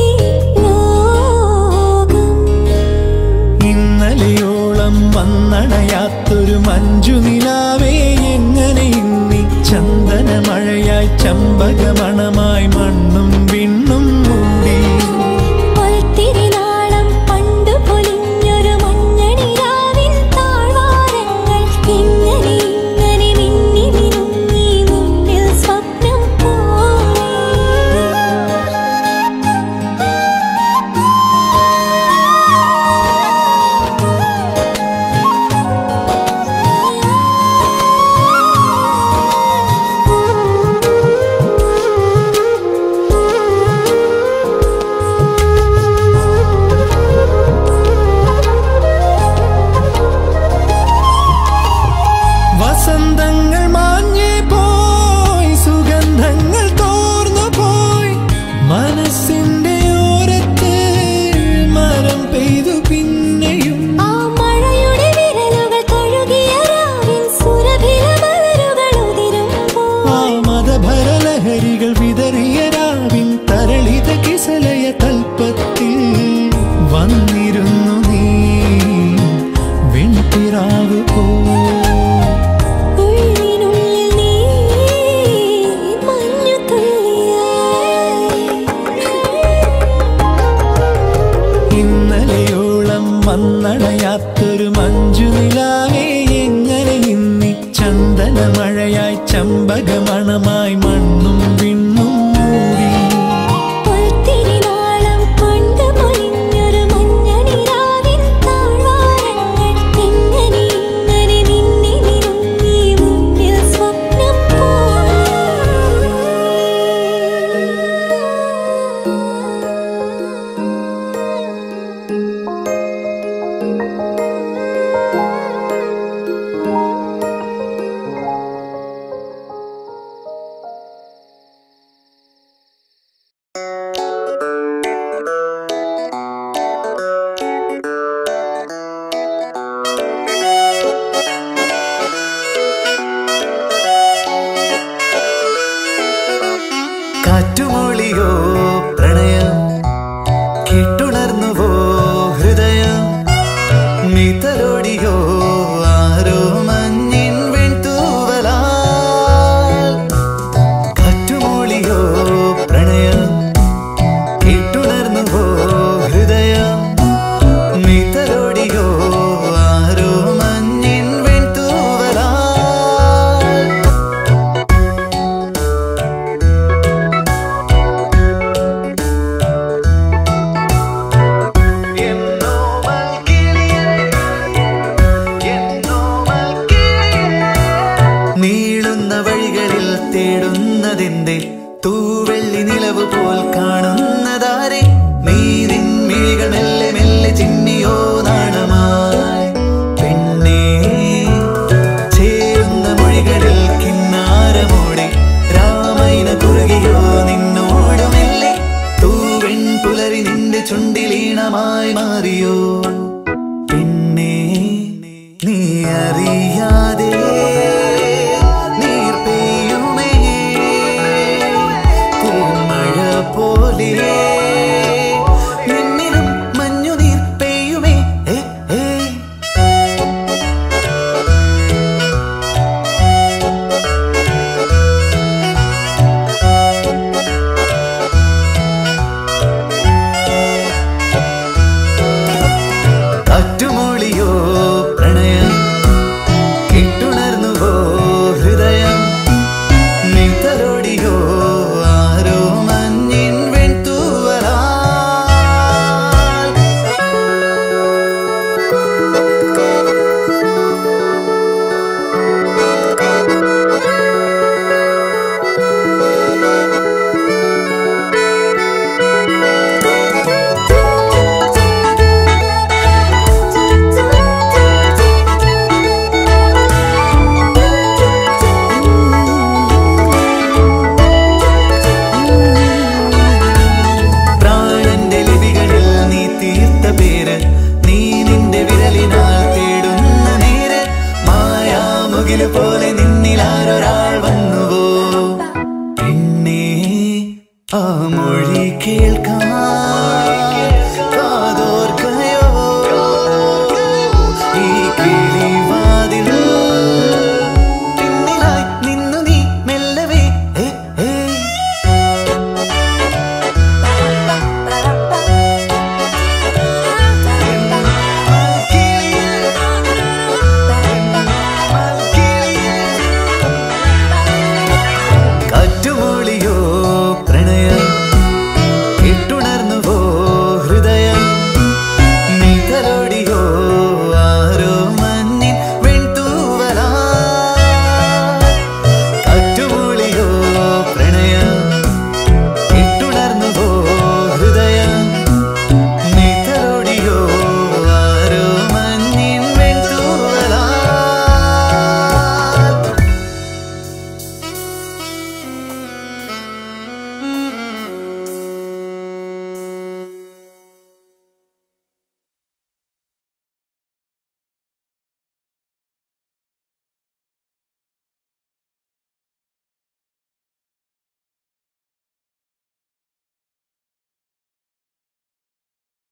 ലോകം ഇന്നലെയോളം വന്നണയാത്തൊരു മഞ്ജുനിലാവേ എങ്ങനെ ഇന്നി ചന്ദനമഴയായി ചമ്പകമണമായി മണ്ണും വിണ്ണും മൂടി പൊൽത്തിരിനാളം പണ്ട് പൊലിഞ്ഞൊരു മഞ്ഞണിരാവിൻ താഴ്വാരങ്ങൾ എങ്ങനെ ഇങ്ങനെ മിന്നി മിനുങ്ങി മുന്നിൽ സ്വപ്നം പോലെ ഇന്നലെയോളം വന്നണയാത്തൊരു മഞ്ജു നിലാവേ എങ്ങനെ ഇന്നി ചന്ദന മഴയായി ചമ്പകമണമായി മണ്ണും വിണ്ണും മൂടി ഒത്തിരി നാളം കൊണ്ട് പൊലിഞ്ഞൊരു മഞ്ഞണിരാവിൻ താഴ്വാരങ്ങൾ എങ്ങനെ ഇങ്ങനെ മിന്നി മിനുങ്ങി മുന്നിൽ സ്വപ്നം കാറ്റുമൂളിയോ പ്രണയം കേട്ടുണർന്നുവോ ഹൃദയം മിതലോടിയോ ആരോ മഞ്ഞിൻ വെൺതൂവലാൽ കാറ്റുമൂളിയോ പ്രണയം കേട്ടുണർന്നുവോ ഹൃദയം മിതലോടിയോ ആരോ മഞ്ഞിൻ വെൺതൂവലാൽ എന്നോ മൽക്കിളിയേ എന്നോ മൽക്കിളിയേ നീളുന്ന വഴികളിൽ തേടുന്നതെന്റെ തൂവെള്ളി നിലവ് പോൽ കാണുന്നതാരെ നീ നിൻമിഴികൾ മെല്ലെ മെല്ലെ ചിന്നിയോ നാണമായി പെണ്ണേ ചേരുന്ന മൊഴികളിൽ കിന്നാരമോടെ രാമൈന കുറുകിയോ നിന്നോട് മെല്ലെ തൂവെൺ പുലരി നിന്റെ ചുണ്ടിലീണമായി മാറിയോ പിന്നെ നീ അറിയാതെ നീർ പെയ്യുമേ തേന്മഴ പോലെ നിന്നിലും മഞ്ഞുനീർ പെയ്യുമേ ഏ ഏ കാറ്റുമൂളിയോ പ്രണയം കേട്ടുണർന്നുവോ ഹൃദയം നിതലോടിയോ ആരോ മഞ്ഞിൻ വെൺതൂവലാൽ പ്രാണന്റെ ലിപികളിൽ നീ തീർത്ത പേര് നീ നിന്റെ വിരലിനാൽ തേടുന്ന നേര് മായാമുകില് പോലെ നിന്നിലാരൊരാൾ വന്നുവോ പിന്നെ ആ മൊഴി കേൾ